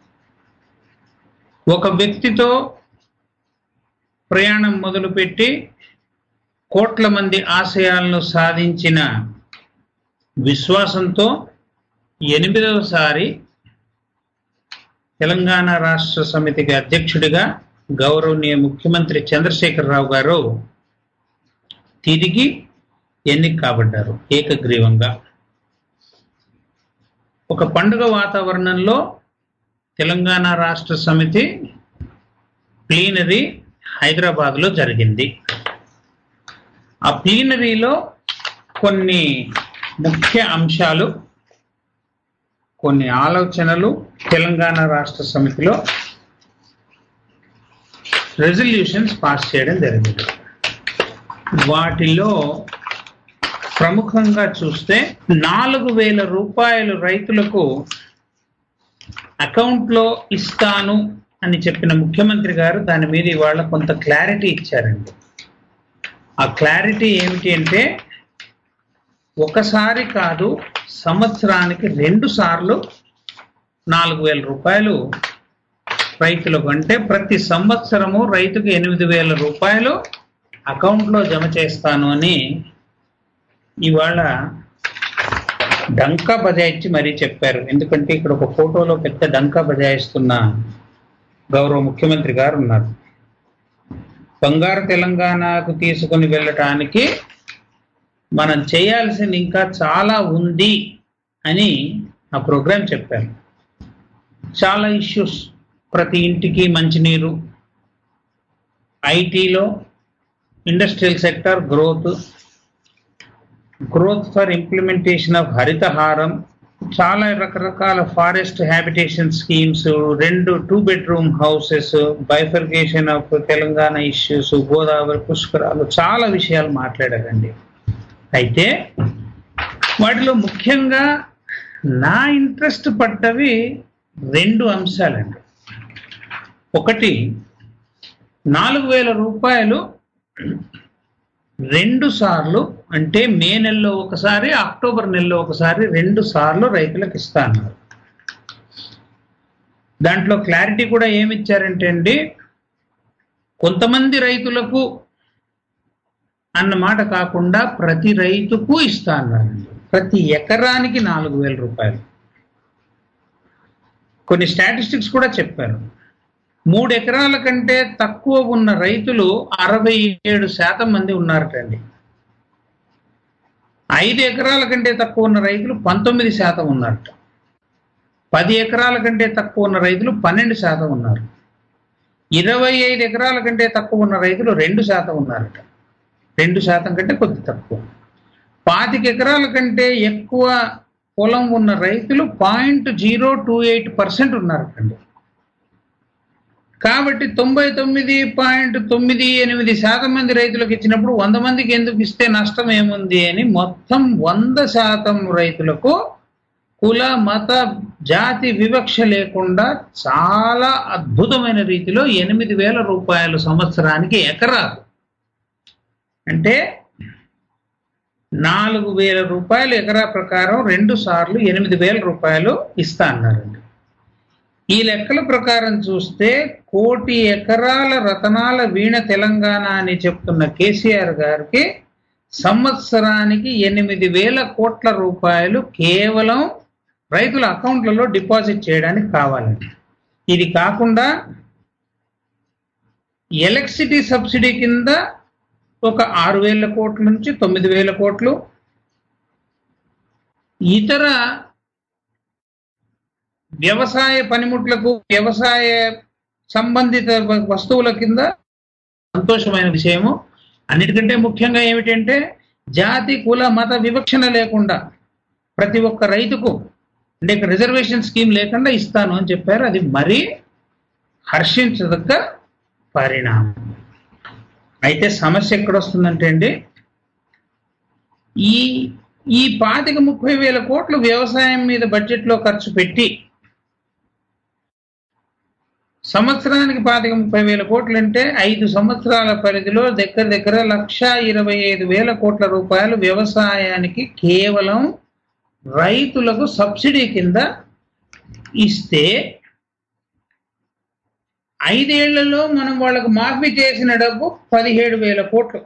ఒక వ్యక్తితో ప్రయాణం మొదలుపెట్టి కోట్ల మంది ఆశయాలను సాధించిన విశ్వాసంతో ఎనిమిదవసారి తెలంగాణ రాష్ట్ర సమితికి అధ్యక్షుడిగా గౌరవనీయ ముఖ్యమంత్రి చంద్రశేఖరరావు గారు తిరిగి ఎన్నిక కాబడ్డారు ఏకగ్రీవంగా ఒక పండుగ వాతావరణంలో తెలంగాణ రాష్ట్ర సమితి ప్లీనరీ హైదరాబాద్లో జరిగింది ఆ ప్లీనరీలో కొన్ని ముఖ్య అంశాలు కొన్ని ఆలోచనలు తెలంగాణ రాష్ట్ర సమితిలో రెజల్యూషన్స్ పాస్ చేయడం జరిగింది వాటిలో ప్రముఖంగా చూస్తే నాలుగు వేల రూపాయలు రైతులకు అకౌంట్లో ఇస్తాను అని చెప్పిన ముఖ్యమంత్రి గారు దాని మీద ఇవాళ కొంత క్లారిటీ ఇచ్చారండి ఆ క్లారిటీ ఏమిటి అంటే ఒకసారి కాదు సంవత్సరానికి రెండు సార్లు నాలుగు వేల రూపాయలు రైతులకు అంటే ప్రతి సంవత్సరము రైతుకు ఎనిమిది వేల రూపాయలు అకౌంట్లో జమ చేస్తాను అని ఇవాళ డంకా బజాయించి మరీ చెప్పారు ఎందుకంటే ఇక్కడ ఒక ఫోటోలో పెద్ద డంకా బజాయిస్తున్న గౌరవ ముఖ్యమంత్రి గారు ఉన్నారు బంగారు తెలంగాణకు తీసుకుని వెళ్ళటానికి మనం చేయాల్సింది ఇంకా చాలా ఉంది అని ఆ ప్రోగ్రాం చెప్పారు చాలా ఇష్యూస్ ప్రతి ఇంటికి మంచినీరు ఐటీలో industrial sector growth growth for implementation of Harithaharam చాలా రకరకాల ఫారెస్ట్ హ్యాబిటేషన్ స్కీమ్స్ రెండు two bedroom houses bifurcation of Telangana issues Godavari పుష్కరాలు చాలా విషయాలు మాట్లాడారండి అయితే వాటిలో ముఖ్యంగా నా ఇంట్రెస్ట్ పడ్డవి రెండు అంశాలండి ఒకటి నాలుగు వేల రూపాయలు రెండు సార్లు అంటే మే నెలలో ఒకసారి అక్టోబర్ నెలలో ఒకసారి రెండు సార్లు రైతులకు ఇస్తా అన్నారు దాంట్లో క్లారిటీ కూడా ఏమి ఇచ్చారంటే అండి కొంతమంది రైతులకు అన్న మాట కాకుండా ప్రతి రైతుకు ఇస్తా అన్నారండి ప్రతి ఎకరానికి నాలుగు వేల రూపాయలు కొన్ని స్టాటిస్టిక్స్ కూడా చెప్పారు మూడు ఎకరాల కంటే తక్కువ ఉన్న రైతులు అరవై ఏడు శాతం మంది ఉన్నారటండి ఐదు ఎకరాల కంటే తక్కువ ఉన్న రైతులు పంతొమ్మిది శాతం ఉన్నారట పది ఎకరాల కంటే తక్కువ ఉన్న రైతులు పన్నెండు శాతం ఉన్నారు ఇరవై ఐదు ఎకరాల కంటే తక్కువ ఉన్న రైతులు రెండు శాతం ఉన్నారట రెండు శాతం కంటే కొద్ది తక్కువ పాతిక ఎకరాల కంటే ఎక్కువ పొలం ఉన్న రైతులు point zero two eight percent ఉన్నారటండి కాబట్టి తొంభై తొమ్మిది పాయింట్ తొమ్మిది ఎనిమిది శాతం మంది రైతులకు ఇచ్చినప్పుడు వంద మందికి ఎందుకు ఇస్తే నష్టం ఏముంది అని మొత్తం వంద శాతం రైతులకు కుల మత జాతి వివక్ష లేకుండా చాలా అద్భుతమైన రీతిలో ఎనిమిది వేల రూపాయలు సంవత్సరానికి ఎకరాకు అంటే నాలుగు వేల రూపాయలు ఎకరా ప్రకారం రెండు సార్లు ఎనిమిది వేల రూపాయలు ఇస్తా అన్నారండి ఈ లెక్కల ప్రకారం చూస్తే కోటి ఎకరాల రతనాల వీణ తెలంగాణ అని చెప్తున్న కేసీఆర్ గారికి సంవత్సరానికి ఎనిమిది వేల కోట్ల రూపాయలు కేవలం రైతుల అకౌంట్లలో డిపాజిట్ చేయడానికి కావాలండి ఇది కాకుండా ఎలక్ట్రిసిటీ సబ్సిడీ కింద ఒక ఆరు వేల కోట్ల నుంచి తొమ్మిది వేల కోట్లు ఇతర వ్యవసాయ పనిముట్లకు వ్యవసాయ సంబంధిత వ- వస్తువుల కింద సంతోషమైన విషయము అన్నిటికంటే ముఖ్యంగా ఏమిటంటే జాతి కుల మత వివక్షణ లేకుండా ప్రతి ఒక్క రైతుకు అంటే ఇక్కడ రిజర్వేషన్ స్కీమ్ లేకుండా ఇస్తాను అని చెప్పారు అది మరీ హర్షించదగ్గ పరిణామం అయితే సమస్య ఎక్కడొస్తుందంటే అండి ఈ ఈ పాతిక ముప్పై వేల కోట్లు వ్యవసాయం మీద బడ్జెట్లో ఖర్చు పెట్టి సంవత్సరానికి పాతిక ముప్పై వేల కోట్లు అంటే ఐదు సంవత్సరాల పరిధిలో దగ్గర దగ్గర లక్ష ఇరవై ఐదు వేల కోట్ల రూపాయలు వ్యవసాయానికి కేవలం రైతులకు సబ్సిడీ కింద ఇస్తే ఐదేళ్లలో మనం వాళ్ళకు మాఫీ చేసిన డబ్బు పదిహేడు వేల కోట్లు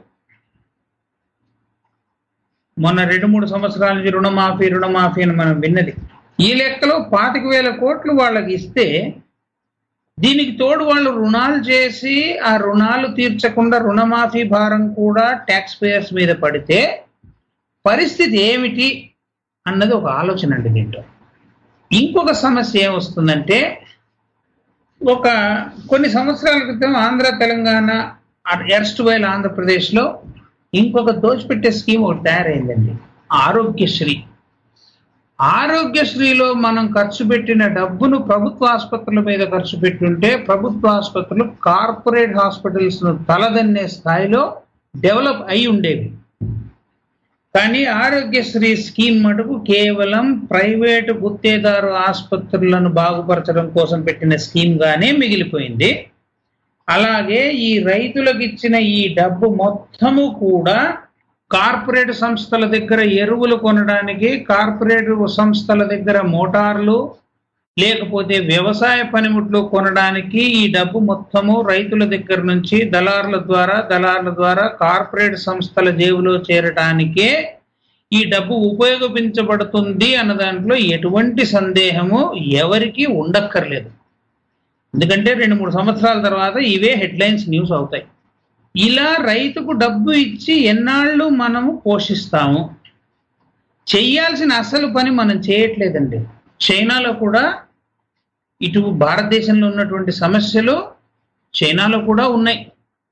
మొన్న రెండు మూడు సంవత్సరాల నుంచి రుణమాఫీ రుణమాఫీ అని మనం విన్నది ఈ లెక్కలో పాతిక వేల కోట్లు వాళ్ళకి ఇస్తే దీనికి తోడు వాళ్ళు రుణాలు చేసి ఆ రుణాలు తీర్చకుండా రుణమాఫీ భారం కూడా ట్యాక్స్ పేయర్స్ మీద పడితే పరిస్థితి ఏమిటి అన్నది ఒక ఆలోచన అండి దీంట్లో ఇంకొక సమస్య ఏమొస్తుందంటే ఒక కొన్ని సంవత్సరాల క్రితం ఆంధ్ర తెలంగాణ ఎర్స్ట్ వైల్ ఆంధ్రప్రదేశ్లో ఇంకొక దోచిపెట్టే స్కీమ్ ఒకటి తయారైందండి ఆరోగ్యశ్రీ ఆరోగ్యశ్రీలో మనం ఖర్చు పెట్టిన డబ్బును ప్రభుత్వ ఆసుపత్రుల మీద ఖర్చు పెట్టుంటే ప్రభుత్వ ఆసుపత్రులు కార్పొరేట్ హాస్పిటల్స్ ను తలదన్నే స్థాయిలో డెవలప్ అయి ఉండేవి కానీ ఆరోగ్యశ్రీ స్కీమ్ మటుకు కేవలం ప్రైవేటు గుత్తేదారు ఆసుపత్రులను బాగుపరచడం కోసం పెట్టిన స్కీమ్ గానే మిగిలిపోయింది అలాగే ఈ రైతులకు ఇచ్చిన ఈ డబ్బు మొత్తము కూడా కార్పొరేట్ సంస్థల దగ్గర ఎరువులు కొనడానికి కార్పొరేట్ సంస్థల దగ్గర మోటార్లు లేకపోతే వ్యవసాయ పనిముట్లు కొనడానికి ఈ డబ్బు మొత్తము రైతుల దగ్గర నుంచి దళారుల ద్వారా దళారుల ద్వారా కార్పొరేట్ సంస్థల జేబులో చేరటానికే ఈ డబ్బు ఉపయోగించబడుతుంది అన్న దాంట్లో ఎటువంటి సందేహము ఎవరికీ ఉండక్కర్లేదు ఎందుకంటే రెండు మూడు సంవత్సరాల తర్వాత ఇవే హెడ్లైన్స్ న్యూస్ అవుతాయి ఇలా రైతుకు డబ్బు ఇచ్చి ఎన్నాళ్ళు మనము పోషిస్తాము చెయ్యాల్సిన అసలు పని మనం చేయట్లేదండి చైనాలో కూడా ఇటు భారతదేశంలో ఉన్నటువంటి సమస్యలు చైనాలో కూడా ఉన్నాయి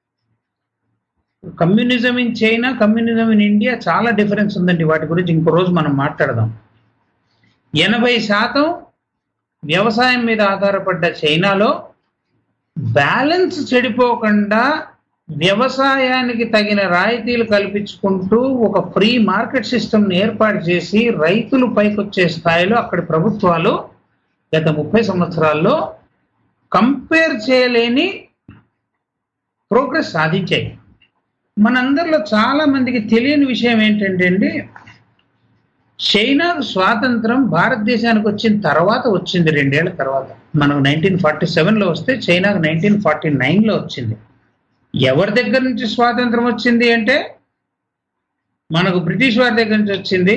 communism in China communism in India చాలా డిఫరెన్స్ ఉందండి వాటి గురించి ఇంకో రోజు మనం మాట్లాడదాం ఎనభై శాతం వ్యవసాయం మీద ఆధారపడ్డ చైనాలో బ్యాలెన్స్ చెడిపోకుండా వ్యవసాయానికి తగిన రాయితీలు కల్పించుకుంటూ ఒక ఫ్రీ మార్కెట్ సిస్టమ్ ఏర్పాటు చేసి రైతులు పైకొచ్చే స్థాయిలో అక్కడి ప్రభుత్వాలు గత ముప్పై సంవత్సరాల్లో కంపేర్ చేయలేని ప్రోగ్రెస్ సాధించాయి మనందరిలో చాలా మందికి తెలియని విషయం ఏంటంటే అండి చైనాకు స్వాతంత్రం భారతదేశానికి వచ్చిన తర్వాత వచ్చింది రెండేళ్ల తర్వాత మనకు నైన్టీన్ ఫార్టీ సెవెన్లో వస్తే చైనాకు నైన్టీన్ ఫార్టీ నైన్లో వచ్చింది ఎవరి దగ్గర నుంచి స్వాతంత్రం వచ్చింది అంటే మనకు బ్రిటిష్ వారి దగ్గర నుంచి వచ్చింది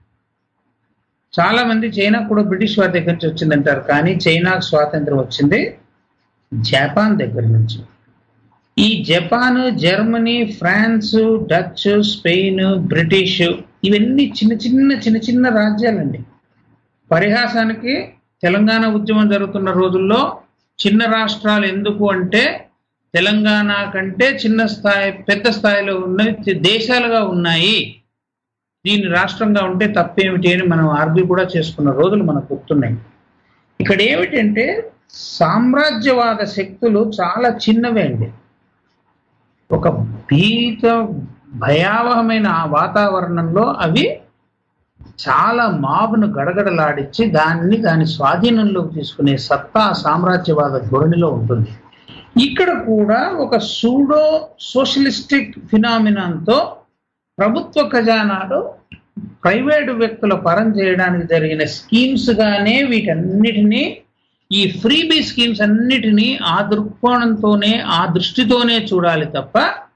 చాలా మంది చైనా కూడా బ్రిటిష్ వారి దగ్గర నుంచి వచ్చింది అంటారు కానీ చైనాకు స్వాతంత్రం వచ్చింది జపాన్ దగ్గర నుంచి ఈ Japan Germany France Dutch Spain British ఇవన్నీ చిన్న చిన్న చిన్న చిన్న రాజ్యాలండి పరిహాసానికి తెలంగాణ ఉద్యమం జరుగుతున్న రోజుల్లో చిన్న రాష్ట్రాలు ఎందుకు అంటే తెలంగాణ కంటే చిన్న స్థాయి పెద్ద స్థాయిలో ఉన్నవి దేశాలుగా ఉన్నాయి దీన్ని రాష్ట్రంగా ఉంటే తప్పేమిటి అని మనం ఆర్గ్యూ కూడా చేసుకున్న రోజులు మనకు గుర్తున్నాయి ఇక్కడ ఏమిటంటే సామ్రాజ్యవాద శక్తులు చాలా చిన్నవే అండి ఒక భీత భయావహమైన ఆ వాతావరణంలో అవి చాలా మాబును గడగడలాడించి దాన్ని దాని స్వాధీనంలోకి తీసుకునే సత్తా సామ్రాజ్యవాద ధోరణిలో ఉంటుంది ఇక్కడ కూడా ఒక సూడో సోషలిస్టిక్ ఫినామినాన్తో ప్రభుత్వ ఖజానాలో ప్రైవేటు వ్యక్తుల పరం చేయడానికి జరిగిన స్కీమ్స్ గానే వీటన్నిటినీ ఈ ఫ్రీబీ స్కీమ్స్ అన్నిటినీ ఆ దృక్కోణంతోనే ఆ దృష్టితోనే చూడాలి తప్ప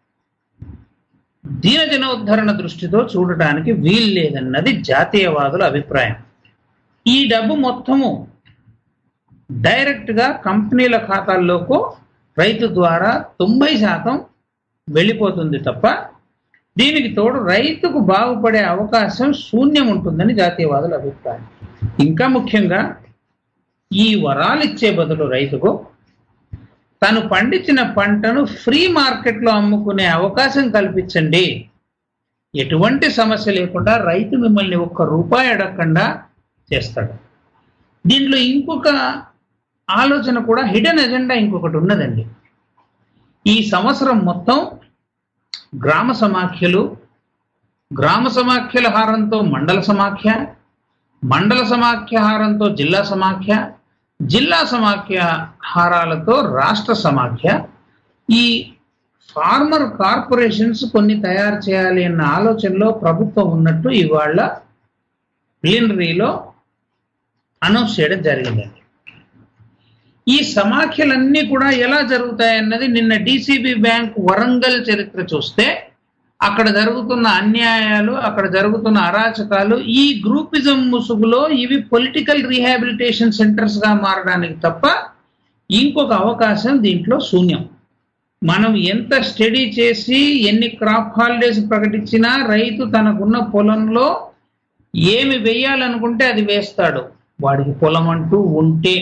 దీనజనోద్ధరణ దృష్టితో చూడటానికి వీలు లేదన్నది జాతీయవాదుల అభిప్రాయం ఈ డబ్బు మొత్తము డైరెక్ట్ గా కంపెనీల ఖాతాల్లోకి రైతు ద్వారా తొంభై శాతం వెళ్ళిపోతుంది తప్ప దీనికి తోడు రైతుకు బాగుపడే అవకాశం శూన్యం ఉంటుందని జాతీయవాదుల అభిప్రాయం ఇంకా ముఖ్యంగా ఈ వరాలు ఇచ్చే బదులు రైతుకు తను పండించిన పంటను ఫ్రీ మార్కెట్లో అమ్ముకునే అవకాశం కల్పించండి ఎటువంటి సమస్య లేకుండా రైతు మిమ్మల్ని ఒక్క రూపాయి అడగకుండా చేస్తాడు దీంట్లో ఇంకొక ఆలోచన కూడా హిడెన్ ఎజెండా ఇంకొకటి ఉన్నదండి ఈ సంవత్సరం మొత్తం గ్రామ సమాఖ్యలు గ్రామ సమాఖ్యల హారంతో మండల సమాఖ్య మండల సమాఖ్య హారంతో జిల్లా సమాఖ్య జిల్లా సమాఖ్య హారాలతో రాష్ట్ర సమాఖ్య ఈ ఫార్మర్ కార్పొరేషన్స్ కొన్ని తయారు చేయాలి అన్న ఆలోచనలో ప్రభుత్వం ఉన్నట్టు ఇవాళ ప్లీనరీలో అనౌన్స్ చేయడం జరిగిందండి ఈ సమాఖ్యలన్నీ కూడా ఎలా జరుగుతాయన్నది నిన్న డిసిబి బ్యాంక్ వరంగల్ చరిత్ర చూస్తే అక్కడ జరుగుతున్న అన్యాయాలు అక్కడ జరుగుతున్న అరాచకాలు ఈ గ్రూపిజం ముసుగులో ఇవి పొలిటికల్ రీహాబిలిటేషన్ సెంటర్స్ గా మారడానికి తప్ప ఇంకొక అవకాశం దీంట్లో శూన్యం మనం ఎంత స్టడీ చేసి ఎన్ని క్రాప్ హాలిడేస్ ప్రకటించినా రైతు తనకున్న పొలంలో ఏమి వేయాలనుకుంటే అది వేస్తాడు వాడికి పొలం అంటూ ఉంటే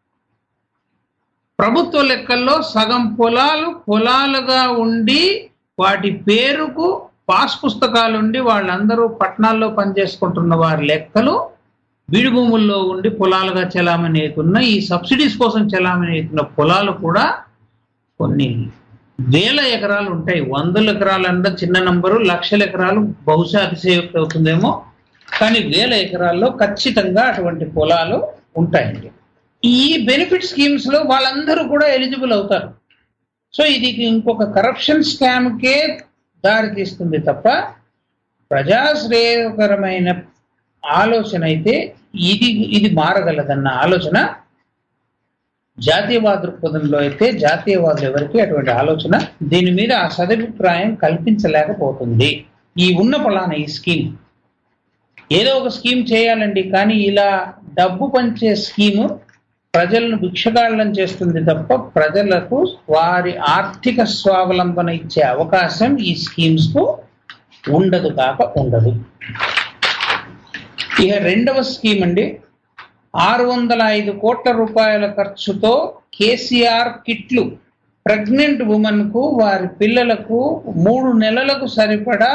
ప్రభుత్వ లెక్కల్లో సగం పొలాలు పొలాలుగా ఉండి వాటి పేరుకు పాస్ పుస్తకాలు ఉండి వాళ్ళందరూ పట్టణాల్లో పనిచేసుకుంటున్న వారి లెక్కలు బీడు భూముల్లో ఉండి పొలాలుగా చెలామణి అవుతున్న ఈ సబ్సిడీస్ కోసం చెలామణి అవుతున్న పొలాలు కూడా కొన్ని వేల ఎకరాలు ఉంటాయి వందల ఎకరాలు అంటే చిన్న నంబరు లక్షల ఎకరాలు బహుశా అతిశయోక్తి అవుతుందేమో కానీ వేల ఎకరాల్లో ఖచ్చితంగా అటువంటి పొలాలు ఉంటాయండి ఈ బెనిఫిట్ స్కీమ్స్ లో వాళ్ళందరూ కూడా ఎలిజిబుల్ అవుతారు సో ఇది ఇంకొక కరప్షన్ స్కామ్ కే దారి తీస్తుంది తప్ప ప్రజాశ్రేయకరమైన ఆలోచన అయితే ఇది ఇది మారగలదన్న ఆలోచన జాతీయవాద దృక్పథంలో అయితే జాతీయవాదులు ఎవరికి అటువంటి ఆలోచన దీని మీద ఆ సదభిప్రాయం కల్పించలేకపోతుంది ఈ ఉన్న పలానా ఈ స్కీమ్ ఏదో ఒక స్కీమ్ చేయాలండి కానీ ఇలా డబ్బు పంచే స్కీము ప్రజలను భిక్షగాళ్ళం చేస్తుంది తప్ప ప్రజలకు వారి ఆర్థిక స్వావలంబన ఇచ్చే అవకాశం ఈ స్కీమ్స్ కు ఉండదు కాక ఉండదు ఇక రెండవ స్కీమ్ అండి ఆరు వందల ఐదు కోట్ల రూపాయల ఖర్చుతో కేసీఆర్ కిట్లు ప్రెగ్నెంట్ ఉమెన్ కు వారి పిల్లలకు మూడు నెలలకు సరిపడా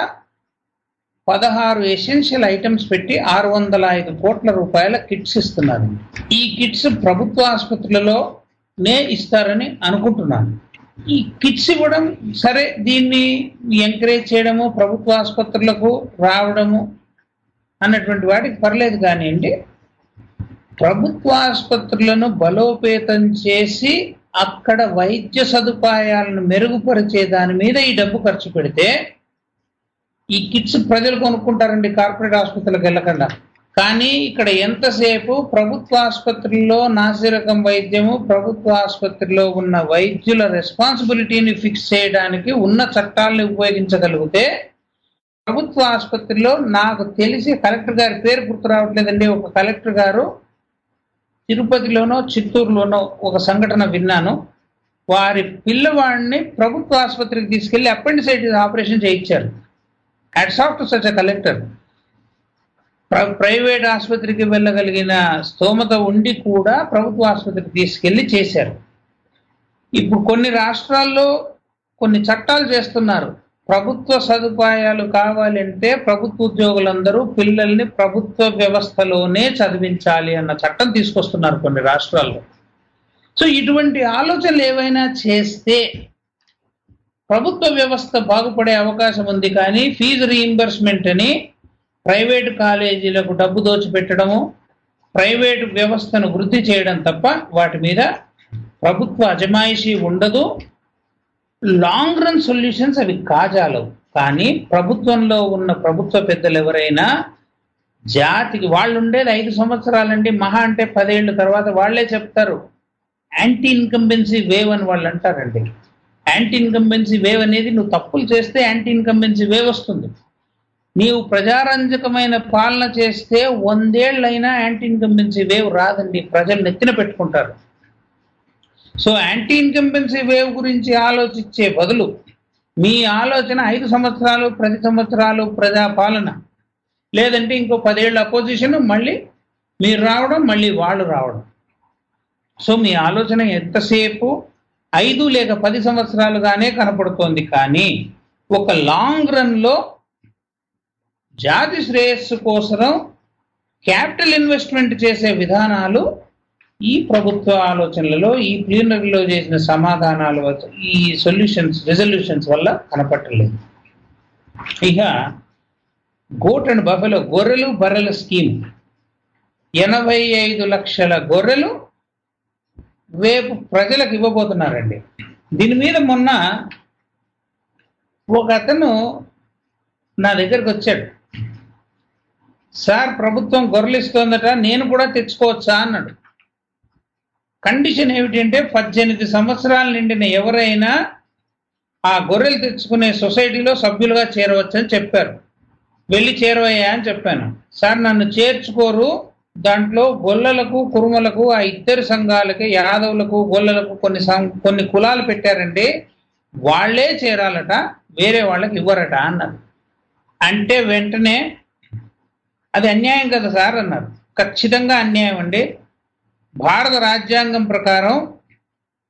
పదహారు ఎసెన్షియల్ ఐటమ్స్ పెట్టి ఆరు వందల ఐదు కోట్ల రూపాయల కిట్స్ ఇస్తున్నారు ఈ కిట్స్ ప్రభుత్వ ఆసుపత్రులలో నే ఇస్తారని అనుకుంటున్నాను ఈ కిట్స్ ఇవ్వడం సరే దీన్ని ఎంకరేజ్ చేయడము ప్రభుత్వ ఆసుపత్రులకు రావడము అన్నటువంటి వాటికి పర్లేదు కానివ్వండి ప్రభుత్వ ఆసుపత్రులను బలోపేతం చేసి అక్కడ వైద్య సదుపాయాలను మెరుగుపరిచే దాని మీద ఈ డబ్బు ఖర్చు పెడితే ఈ కిట్స్ ప్రజలు కొనుక్కుంటారండి కార్పొరేట్ ఆసుపత్రులకు వెళ్ళకుండా కానీ ఇక్కడ ఎంతసేపు ప్రభుత్వ ఆసుపత్రుల్లో నాసిరకం వైద్యము ప్రభుత్వ ఆసుపత్రిలో ఉన్న వైద్యుల రెస్పాన్సిబిలిటీని ఫిక్స్ చేయడానికి ఉన్న చట్టాలను ఉపయోగించగలిగితే ప్రభుత్వ ఆసుపత్రిలో నాకు తెలిసి కలెక్టర్ గారి పేరు గుర్తు రావట్లేదండి ఒక కలెక్టర్ గారు తిరుపతిలోనో చిత్తూరులోనో ఒక సంఘటన విన్నాను వారి పిల్లవాడిని ప్రభుత్వ ఆసుపత్రికి తీసుకెళ్లి అపెండిసైటిస్ ఆపరేషన్ చేయించారు hats off to such a collector private ఆసుపత్రికి వెళ్ళగలిగిన స్తోమత ఉండి కూడా ప్రభుత్వ ఆసుపత్రికి తీసుకెళ్లి చేశారు ఇప్పుడు కొన్ని రాష్ట్రాల్లో కొన్ని చట్టాలు చేస్తున్నారు ప్రభుత్వ సదుపాయాలు కావాలంటే ప్రభుత్వ ఉద్యోగులందరూ పిల్లల్ని ప్రభుత్వ వ్యవస్థలోనే చదివించాలి అన్న చట్టం తీసుకొస్తున్నారు కొన్ని రాష్ట్రాల్లో సో ఇటువంటి ఆలోచనలు ఏవైనా చేస్తే ప్రభుత్వ వ్యవస్థ బాగుపడే అవకాశం ఉంది కానీ ఫీజు రీయింబర్స్మెంట్ అని ప్రైవేటు కాలేజీలకు డబ్బు దోచిపెట్టడము ప్రైవేటు వ్యవస్థను వృద్ధి చేయడం తప్ప వాటి మీద ప్రభుత్వ అజమాయిషీ ఉండదు లాంగ్ రన్ సొల్యూషన్స్ అవి కాజాలవు కానీ ప్రభుత్వంలో ఉన్న ప్రభుత్వ పెద్దలు ఎవరైనా జాతికి వాళ్ళు ఉండేది ఐదు సంవత్సరాలండి మహా అంటే పదేళ్ళ తర్వాత వాళ్ళే చెప్తారు యాంటీ ఇన్కంబెన్సీ వేవ్ అని వాళ్ళు అంటారండి యాంటీ ఇన్కంబెన్సీ వేవ్ అనేది నువ్వు తప్పులు చేస్తే యాంటీ ఇన్కంబెన్సీ వేవ్ వస్తుంది నీవు ప్రజారంజకమైన పాలన చేస్తే వందేళ్లైనా యాంటీ ఇన్కంబెన్సీ వేవ్ రాదండి ప్రజలు నెత్తిన పెట్టుకుంటారు సో యాంటీ ఇన్కంబెన్సీ వేవ్ గురించి ఆలోచించే బదులు మీ ఆలోచన ఐదు సంవత్సరాలు ప్రతి సంవత్సరాలు ప్రజా పాలన లేదంటే ఇంకో పదేళ్ళ అపోజిషన్ మళ్ళీ మీరు రావడం మళ్ళీ వాళ్ళు రావడం సో మీ ఆలోచన ఎంతసేపు ఐదు లేక పది సంవత్సరాలుగానే కనపడుతోంది కానీ ఒక లాంగ్ రన్లో జాతి శ్రేయస్సు కోసం క్యాపిటల్ ఇన్వెస్ట్మెంట్ చేసే విధానాలు ఈ ప్రభుత్వ ఆలోచనలలో ఈ ప్లీనరీలో చేసిన సమాధానాలు ఈ సొల్యూషన్స్ రిజల్యూషన్స్ వల్ల కనపట్టలేదు ఇక గోట్ అండ్ బఫెలో గొర్రెలు బర్రెల స్కీమ్ ఎనభై ఐదు లక్షల గొర్రెలు రేపు ప్రజలకు ఇవ్వబోతున్నారండి దీని మీద మొన్న ఒక అతను నా దగ్గరకు వచ్చాడు సార్ ప్రభుత్వం గొర్రెలు ఇస్తోందట నేను కూడా తెచ్చుకోవచ్చా అన్నాడు కండిషన్ ఏమిటంటే పద్దెనిమిది సంవత్సరాల నిండిన ఎవరైనా ఆ గొర్రెలు తెచ్చుకునే సొసైటీలో సభ్యులుగా చేరవచ్చని చెప్పారు వెళ్ళి చేరవయ్యా అని చెప్పాను సార్ నన్ను చేర్చుకోరు దాంట్లో గొల్లలకు కురుమలకు ఆ ఇద్దరు సంఘాలకి యాదవులకు గొల్లలకు కొన్ని సం- కొన్ని కులాలు పెట్టారండి వాళ్ళే చేరాలట వేరే వాళ్ళకి ఇవ్వరట అన్నారు అంటే వెంటనే అది అన్యాయం కదా సార్ అన్నారు ఖచ్చితంగా అన్యాయం అండి భారత రాజ్యాంగం ప్రకారం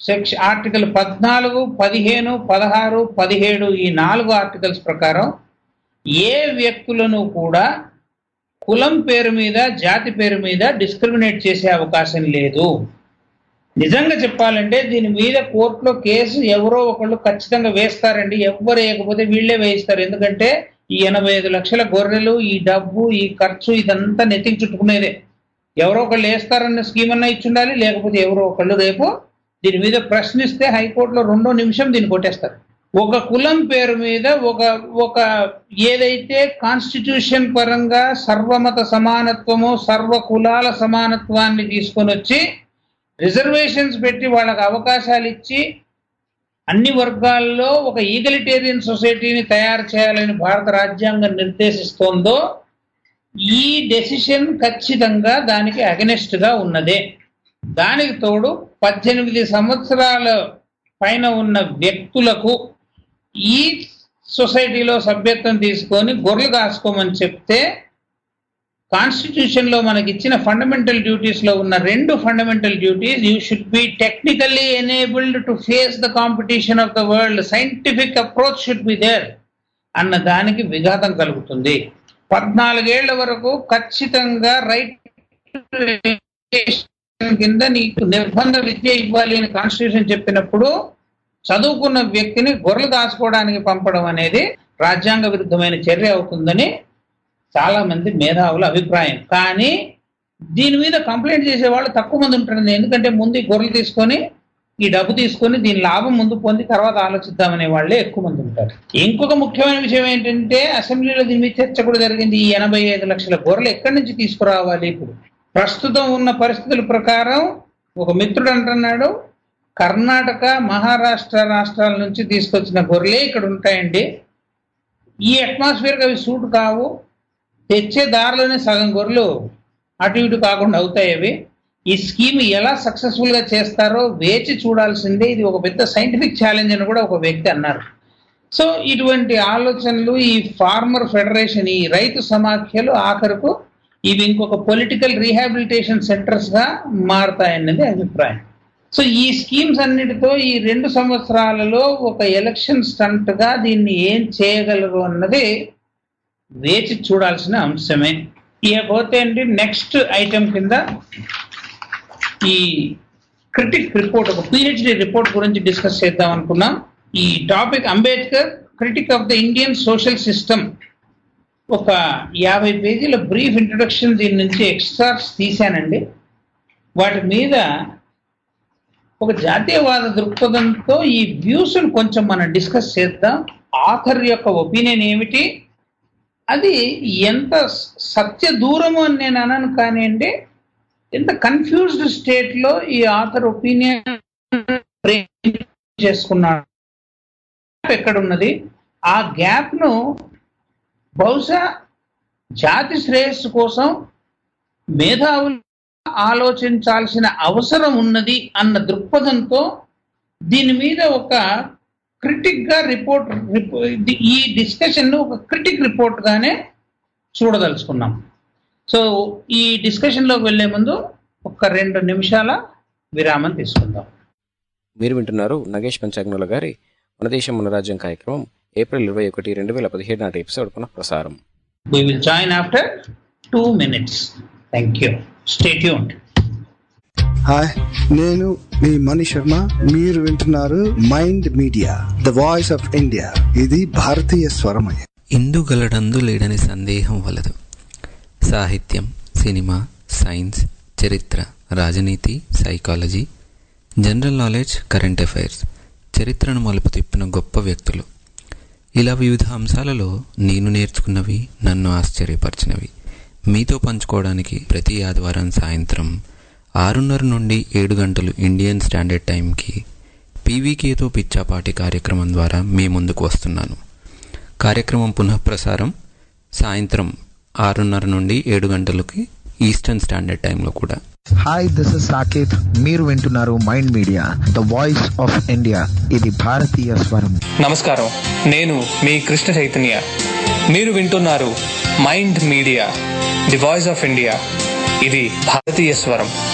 సెక్ష ఆర్టికల్ పద్నాలుగు పదిహేను పదహారు పదిహేడు ఈ నాలుగు ఆర్టికల్స్ ప్రకారం ఏ వ్యక్తులను కూడా కులం పేరు మీద జాతి పేరు మీద డిస్క్రిమినేట్ చేసే అవకాశం లేదు నిజంగా చెప్పాలంటే దీని మీద కోర్టులో కేసు ఎవరో ఒకళ్ళు ఖచ్చితంగా వేస్తారండి ఎవ్వరు వేయకపోతే వీళ్ళే వేయిస్తారు ఎందుకంటే ఈ ఎనభై ఐదు లక్షల గొర్రెలు ఈ డబ్బు ఈ ఖర్చు ఇదంతా నెత్తికి చుట్టుకునేదే ఎవరో ఒకళ్ళు వేస్తారన్న స్కీమ్ అన్నా ఇచ్చుండాలి లేకపోతే ఎవరో ఒకళ్ళు రేపు దీని మీద ప్రశ్నిస్తే హైకోర్టులో రెండో నిమిషం దీన్ని కొట్టేస్తారు ఒక కులం పేరు మీద ఒక ఒక ఏదైతే కాన్స్టిట్యూషన్ పరంగా సర్వమత సమానత్వము సర్వ కులాల సమానత్వాన్ని తీసుకొని వచ్చి రిజర్వేషన్స్ పెట్టి వాళ్ళకి అవకాశాలు ఇచ్చి అన్ని వర్గాల్లో ఒక ఈగలిటేరియన్ సొసైటీని తయారు చేయాలని భారత రాజ్యాంగం నిర్దేశిస్తోందో ఈ డెసిషన్ ఖచ్చితంగా దానికి అగనెస్ట్ గా ఉన్నదే దానికి తోడు పద్దెనిమిది సంవత్సరాల పైన ఉన్న వ్యక్తులకు ఈ సొసైటీలో సభ్యత్వం తీసుకొని గొర్రెలు కాసుకోమని చెప్తే కాన్స్టిట్యూషన్ లో మనకి ఇచ్చిన ఫండమెంటల్ డ్యూటీస్ లో ఉన్న రెండు fundamental duties you should be technically enabled to face the competition of the world scientific approach should be there అన్న దానికి విఘాతం కలుగుతుంది పద్నాలుగేళ్ల వరకు ఖచ్చితంగా రైట్ కింద నీకు నిర్బంధ విద్య ఇవ్వాలి అని కాన్స్టిట్యూషన్ చెప్పినప్పుడు చదువుకున్న వ్యక్తిని గొర్రెలు దాచుకోవడానికి పంపడం అనేది రాజ్యాంగ విరుద్ధమైన చర్య అవుతుందని చాలా మంది మేధావుల అభిప్రాయం కానీ దీని మీద కంప్లైంట్ చేసే వాళ్ళు తక్కువ మంది ఉంటారండి ఎందుకంటే ముందు ఈ గొర్రెలు తీసుకొని ఈ డబ్బు తీసుకొని దీని లాభం ముందు పొంది తర్వాత ఆలోచిద్దామనే వాళ్ళే ఎక్కువ మంది ఉంటారు ఇంకొక ముఖ్యమైన విషయం ఏంటంటే అసెంబ్లీలో దీని మీద చర్చ కూడా జరిగింది ఈ ఎనభై ఐదు లక్షల గొర్రెలు ఎక్కడి నుంచి తీసుకురావాలి ఇప్పుడు ప్రస్తుతం ఉన్న పరిస్థితుల ప్రకారం ఒక మిత్రుడు అంటున్నాడు కర్ణాటక మహారాష్ట్ర రాష్ట్రాల నుంచి తీసుకొచ్చిన గొర్రెలే ఇక్కడ ఉంటాయండి ఈ అట్మాస్ఫియర్కి అవి సూట్ కావు తెచ్చే దారిలోనే సగం గొర్రెలు అటు ఇటు కాకుండా అవుతాయి అవి ఈ స్కీమ్ ఎలా సక్సెస్ఫుల్ గా చేస్తారో వేచి చూడాల్సిందే ఇది ఒక పెద్ద సైంటిఫిక్ ఛాలెంజ్ అని కూడా ఒక వ్యక్తి అన్నారు సో ఇటువంటి ఆలోచనలు ఈ ఫార్మర్ ఫెడరేషన్ ఈ రైతు సమాఖ్యలు ఆఖరుకు ఇవి ఇంకొక పొలిటికల్ రీహాబిలిటేషన్ సెంటర్స్ గా మారతాయన్నది అభిప్రాయం సో ఈ స్కీమ్స్ అన్నిటితో ఈ రెండు సంవత్సరాలలో ఒక ఎలక్షన్ స్టంట్ గా దీన్ని ఏం చేయగలరు అన్నది వేచి చూడాల్సిన అంశమే ఇకపోతే అండి నెక్స్ట్ ఐటెం కింద ఈ క్రిటిక్ రిపోర్ట్ ఒక పిహెచ్డి రిపోర్ట్ గురించి డిస్కస్ చేద్దాం అనుకున్నాం ఈ topic Ambedkar critic of the Indian social system ఒక యాభై పేజీల బ్రీఫ్ ఇంట్రొడక్షన్ దీని నుంచి ఎక్స్ట్రాస్ తీశానండి వాటి మీద ఒక జాతీయవాద దృక్పథంతో ఈ వ్యూస్ కొంచెం మనం డిస్కస్ చేద్దాం ఆథర్ యొక్క ఒపీనియన్ ఏమిటి అది ఎంత సత్య దూరము అని నేను అనను కానివ్వండి ఎంత కన్ఫ్యూజ్డ్ స్టేట్ లో ఈ ఆథర్ ఒపీనియన్ చేసుకున్నాడు ఎక్కడ ఉన్నది ఆ గ్యాప్ ను బహుశా జాతి శ్రేయస్సు కోసం మేధావులు ఆలోచించాల్సిన అవసరం ఉన్నది అన్న దృక్పథంతో దీని మీద ఒక క్రిటిక్ గా రిపోర్ట్ ఈ డిస్కషన్ ఒక క్రిటిక్ రిపోర్ట్ గానే చూడదలుచుకున్నాం సో ఈ డిస్కషన్ లోకి వెళ్లే ముందు ఒక రెండు నిమిషాల విరామం తీసుకుందాం మీరు వింటున్నారు నగేష్ పంచాగ్నుల గారి మన దేశం మన రాజ్యం కార్యక్రమం ఏప్రిల్ ఇరవై ఒకటి రెండు వేల పదిహేడు నాటి ఎపిసోడ్ పునః ప్రసారం we will join after two minutes. Thank you. Stay tuned. Hi నేను మీ మణి శర్మ మీరు వింటున్నారు mind Media the voice of India ఇది భారతీయ స్వరమయ ఇందుగలడందు లేడని సందేహం వలదు సాహిత్యం సినిమా సైన్స్ చరిత్ర రాజనీతి psychology general knowledge current affairs చరిత్రను మలుపు తిప్పిన గొప్ప వ్యక్తులు ఇలా వివిధ అంశాలలో నేను నేర్చుకున్నవి నన్ను ఆశ్చర్యపరిచినవి మీతో పంచుకోవడానికి ప్రతి ఆదివారం సాయంత్రం ఆరున్నర నుండి ఏడు గంటలు ఇండియన్ స్టాండర్డ్ టైంకి పీవీకేతో పిచ్చాపాటి కార్యక్రమం ద్వారా మీ ముందుకు వస్తున్నాను కార్యక్రమం పునఃప్రసారం సాయంత్రం ఆరున్నర నుండి ఏడు గంటలకి ఈస్టర్న్ స్టాండర్డ్ టైంలో కూడా హాయ్ దిస్ ఇస్ సాకేత్ మీరు వింటున్నారు mind Media the voice of India ఇది భారతీయ స్వరం నమస్కారం నేను మీ కృష్ణ చైతన్య మీరు వింటున్నారు mind media the voice of India ఇది భారతీయ స్వరం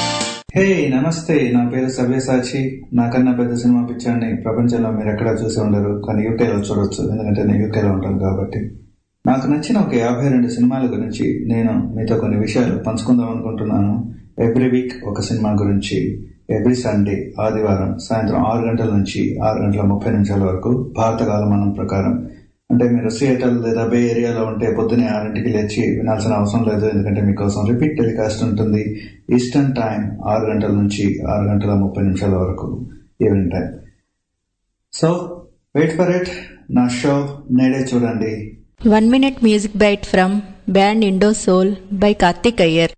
హే నమస్తే నా పేరు సవ్యసాచి నాకన్నా పెద్ద సినిమా పిక్చర్ని ప్రపంచంలో మీరు ఎక్కడా చూసి ఉండరు కానీ యూకేలో చూడొచ్చు ఎందుకంటే నేను యూకేలో ఉంటాను కాబట్టి నాకు నచ్చిన ఒక యాభై రెండు సినిమాల గురించి నేను మీతో కొన్ని విషయాలు పంచుకుందాం అనుకుంటున్నాను ఎవ్రీ వీక్ ఒక సినిమా గురించి ఎవ్రీ సండే ఆదివారం సాయంత్రం ఆరు గంటల నుంచి ఆరు గంటల ముప్పై నిమిషాల వరకు భారత కాలమానం ప్రకారం అంటే మీరు సియేటర్ లేదా బే ఏరియాలో ఉంటే పొద్దునే ఆరింటికి లేచి వినాల్సిన అవసరం లేదు ఎందుకంటే మీకోసం రిపీట్ టెలికాస్ట్ ఉంటుంది ఈస్టర్న్ టైం ఆరు గంటల నుంచి ఆరు గంటల ముప్పై నిమిషాల వరకు evening time so wait for it నా షో నేడే చూడండి one minute music bite from band Indo Soul by Karthik Iyer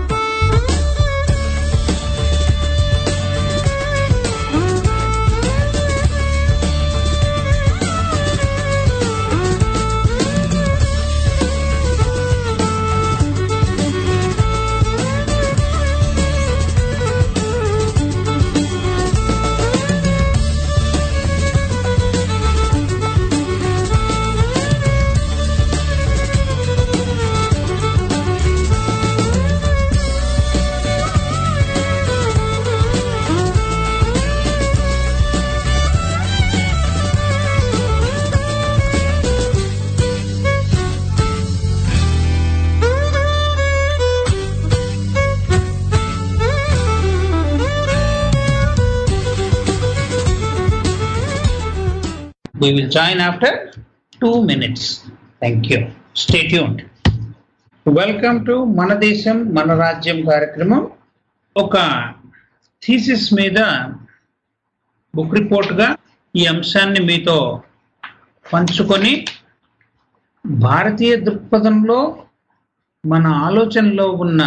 We will join after two minutes. Thank you. Stay tuned. Welcome to మన దేశం మన రాజ్యం కార్యక్రమం ఒక థీసిస్ మీద బుక్ రిపోర్ట్గా ఈ అంశాన్ని మీతో పంచుకొని భారతీయ దృక్పథంలో మన ఆలోచనలో ఉన్న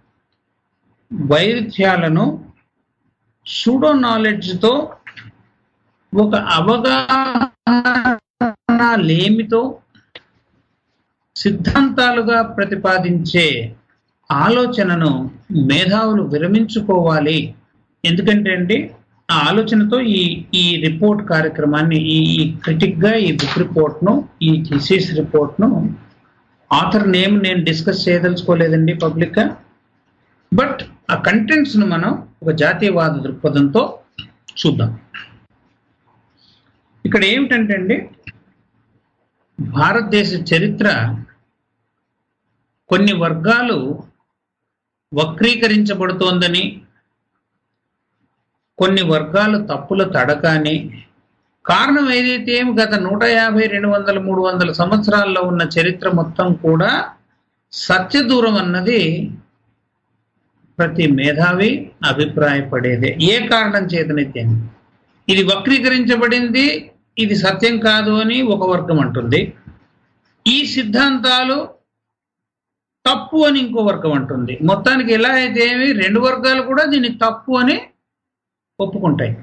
వైరుధ్యాలను సూడో నాలెడ్జ్తో ఒక అవగాహన లేమితో సిద్ధాంతాలుగా ప్రతిపాదించే ఆలోచనను మేధావులు విరమించుకోవాలి ఎందుకంటే అండి ఆ ఆలోచనతో ఈ ఈ రిపోర్ట్ కార్యక్రమాన్ని ఈ ఈ క్రిటిక్ గా ఈ బుక్ రిపోర్ట్ ను ఈ థీసిస్ రిపోర్ట్ ను ఆథర్ నేమ్ నేను డిస్కస్ చేయదలుచుకోలేదండి పబ్లిక్ గా బట్ ఆ కంటెంట్స్ ను మనం ఒక జాతీయవాద దృక్పథంతో చూద్దాం ఇక్కడ ఏమిటంటే అండి భారతదేశ చరిత్ర కొన్ని వర్గాలు వక్రీకరించబడుతోందని కొన్ని వర్గాలు తప్పుల తడక అని కారణం ఏదైతే ఏమి గత నూట యాభై రెండు వందల మూడు వందల సంవత్సరాల్లో ఉన్న చరిత్ర మొత్తం కూడా సత్యదూరం అన్నది ప్రతి మేధావి అభిప్రాయపడేదే ఏ కారణం చేతనైతే ఇది వక్రీకరించబడింది ఇది సత్యం కాదు అని ఒక వర్గం అంటుంది ఈ సిద్ధాంతాలు తప్పు అని ఇంకో వర్గం అంటుంది మొత్తానికి ఎలా అయితే ఏమి రెండు వర్గాలు కూడా దీన్ని తప్పు అని ఒప్పుకుంటాయి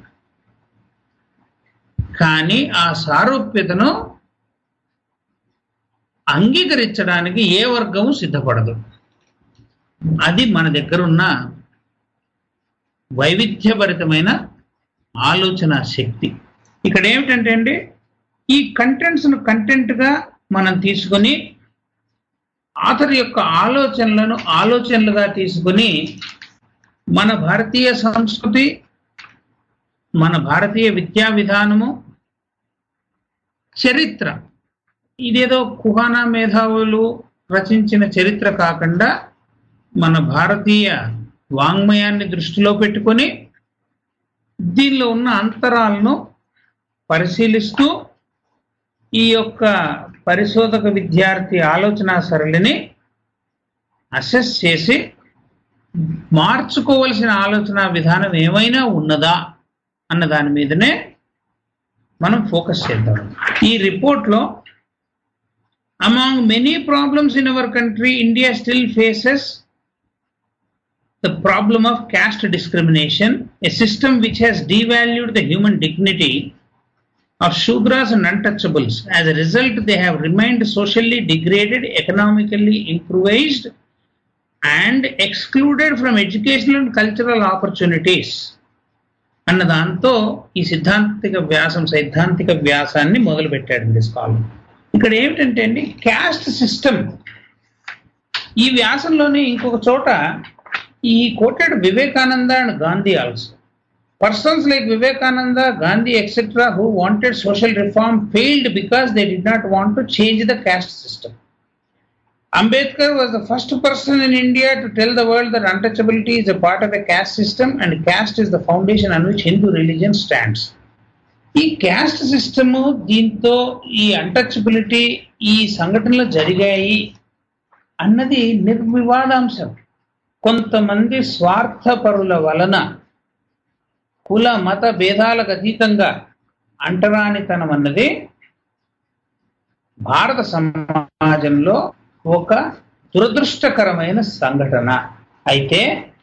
కానీ ఆ సారూప్యతను అంగీకరించడానికి ఏ వర్గము సిద్ధపడదు అది మన దగ్గర ఉన్న వైవిధ్యభరితమైన ఆలోచన శక్తి ఇక్కడ ఏమిటంటే అండి ఈ కంటెంట్స్ను కంటెంట్గా మనం తీసుకొని ఆథర్ యొక్క ఆలోచనలను ఆలోచనలుగా తీసుకొని మన భారతీయ సంస్కృతి మన భారతీయ విద్యా విధానము చరిత్ర ఇదేదో కుహానా మేధావులు రచించిన చరిత్ర కాకుండా మన భారతీయ వాంగ్మయాన్ని దృష్టిలో పెట్టుకొని దీనిలో ఉన్న అంతరాలను పరిశీలిస్తూ ఈ యొక్క పరిశోధక విద్యార్థి ఆలోచన సరళిని అసెస్ చేసి మార్చుకోవలసిన ఆలోచన విధానం ఏమైనా ఉన్నదా అన్న దాని మీదనే మనం ఫోకస్ చేద్దాం ఈ రిపోర్ట్లో among many problems in our country India still faces the problem of caste discrimination, a system which has devalued the human dignity of Shudras and untouchables. As a result, they have remained socially degraded, economically impoverished, and excluded from educational and cultural opportunities. అన్న దాంతో ఈ సిద్ధాంతిక వ్యాసం సైద్ధాంతిక వ్యాసాన్ని మొదలు పెట్టాడండి scholar ఇక్కడ ఏమిటంటే అండి క్యాస్ట్ సిస్టమ్ ఈ వ్యాసంలోనే ఇంకొక చోట he quoted Vivekananda and Gandhi also. Persons like Vivekananda, Gandhi, etc., who wanted social reform failed because they did not want to change the caste system. Ambedkar was the first person in India to tell the world that untouchability is a part of a caste system and caste is the foundation on which Hindu religion stands. ఈ caste system దీంతో ఈ untouchability ఈ సంఘటనలు జరిగాయి అన్నది నిర్వివాదాంశం కొంతమంది స్వార్థపరుల వలన కుల మత భేదాలకు అతీతంగా అంటరానితనం అన్నది భారత సమాజంలో ఒక దురదృష్టకరమైన సంఘటన అయితే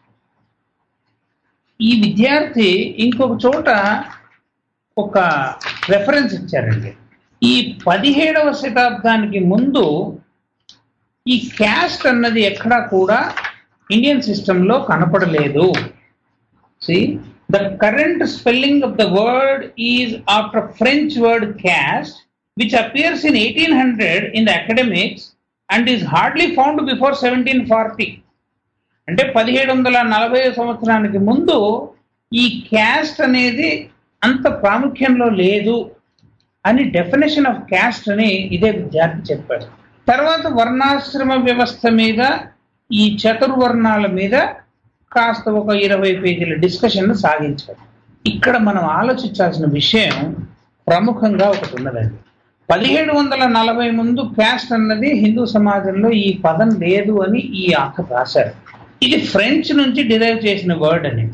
ఈ విద్యార్థి ఇంకొక చోట ఒక రెఫరెన్స్ ఇచ్చారండి ఈ పదిహేడవ శతాబ్దానికి ముందు ఈ క్యాస్ట్ అన్నది ఎక్కడా కూడా ఇండియన్ సిస్టంలో కనపడలేదు see the current spelling of the word is after French word caste which appears in eighteen hundred in the academics and is hardly found before seventeen forty అంటే పదిహేడు వందల నలభై సంవత్సరానికి ముందు ఈ క్యాస్ట్ అనేది అంత ప్రాముఖ్యంలో లేదు అని డెఫినేషన్ ఆఫ్ క్యాస్ట్ అని ఇదే విద్యార్థి చెప్పాడు తర్వాత వర్ణాశ్రమ వ్యవస్థ మీద ఈ చతుర్వర్ణాల మీద కాస్త ఒక ఇరవై పేజీల డిస్కషన్ సాగించాడు ఇక్కడ మనం ఆలోచించాల్సిన విషయం ప్రముఖంగా ఒకటి ఉన్నదండి పదిహేడు వందల నలభై ముందు క్యాస్ట్ అన్నది హిందూ సమాజంలో ఈ పదం లేదు అని ఈ ఆథర్ రాశారు ఇది ఫ్రెంచ్ నుంచి డిరైవ్ చేసిన వర్డ్ అని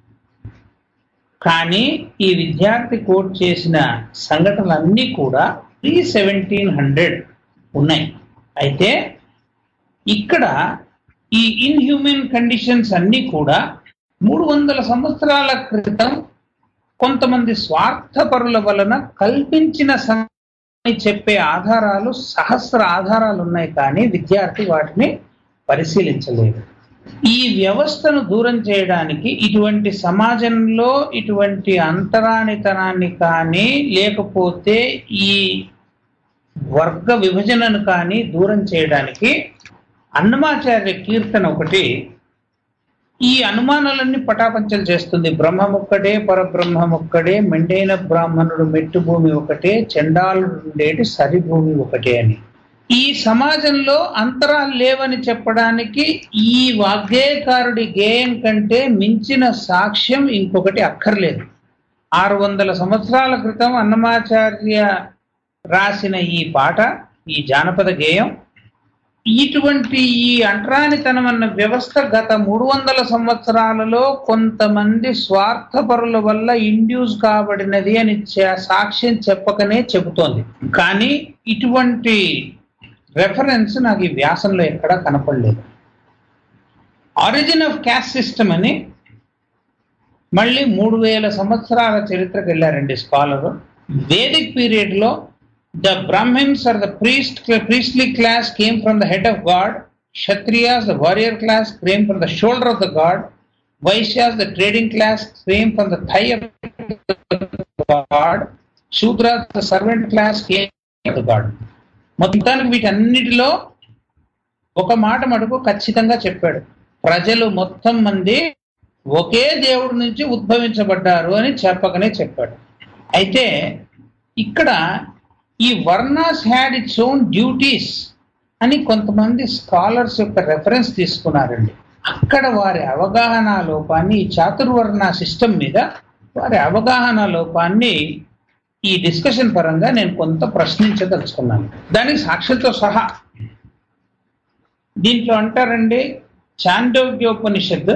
కానీ ఈ విద్యార్థి కోట్ చేసిన సంఘటనలన్నీ కూడా ప్రీ సెవెంటీన్ హండ్రెడ్ ఉన్నాయి అయితే ఇక్కడ ఈ ఇన్హ్యూమన్ కండిషన్స్ అన్నీ కూడా మూడు వందల సంవత్సరాల క్రితం కొంతమంది స్వార్థపరుల వలన కల్పించిన సం- అని చెప్పే ఆధారాలు సహస్ర ఆధారాలు ఉన్నాయి కానీ విద్యార్థి వాటిని పరిశీలించలేదు ఈ వ్యవస్థను దూరం చేయడానికి ఇటువంటి సమాజంలో ఇటువంటి అంతరానితనాన్ని కానీ లేకపోతే ఈ వర్గ విభజనను కానీ దూరం చేయడానికి అన్నమాచార్య కీర్తన ఒకటి ఈ అనుమానాలన్నీ పటాపంచలు చేస్తుంది బ్రహ్మమొక్కడే పరబ్రహ్మమొక్కడే మెండైన బ్రాహ్మణుడు మెట్టు భూమి ఒకటే చండాలుడు ఉండేటి సరి భూమి ఒకటే అని ఈ సమాజంలో అంతరాలు లేవని చెప్పడానికి ఈ వాగ్గేయకారుడి గేయం కంటే మించిన సాక్ష్యం ఇంకొకటి అక్కర్లేదు ఆరు వందల సంవత్సరాల క్రితం అన్నమాచార్య రాసిన ఈ పాట ఈ జానపద గేయం ఇటువంటి ఈ అంటరానితనం అన్న వ్యవస్థ గత మూడు వందల సంవత్సరాలలో కొంతమంది స్వార్థపరుల వల్ల ఇండ్యూస్ కాబడినది అని చే- సాక్ష్యం చెప్పకనే చెబుతోంది కానీ ఇటువంటి రెఫరెన్స్ నాకు ఈ వ్యాసంలో ఎక్కడా కనపడలేదు ఆరిజిన్ ఆఫ్ క్యాస్ట్ సిస్టమ్ అని మళ్ళీ మూడు వేల సంవత్సరాల చరిత్రకు వెళ్ళారండి స్కాలర్ వేదిక్ పీరియడ్ లో the Brahmins are the priest priestly class came from the head of God Kshatriyas the warrior class came from the shoulder of the God Vaishyas the trading class came from the thigh of God Shudras the servant class came the God మొత్తానికి వీటన్నిటిలో ఒక మాట మటుకు ఖచ్చితంగా చెప్పాడు ప్రజలు మొత్తం మంది ఒకే దేవుడి నుంచి ఉద్భవించబడ్డారు అని చెప్పకనే చెప్పాడు అయితే ఇక్కడ ఈ varnas had its own duties అని కొంతమంది స్కాలర్స్ యొక్క రెఫరెన్స్ తీసుకున్నారండి అక్కడ వారి అవగాహన లోపాన్ని ఈ చాతుర్వర్ణ సిస్టమ్ మీద వారి అవగాహన లోపాన్ని ఈ డిస్కషన్ పరంగా నేను కొంత ప్రశ్నించదలుచుకున్నాను దానికి సాక్ష్యంతో సహా దీంట్లో అంటారండి చాందోగ్యోపనిషత్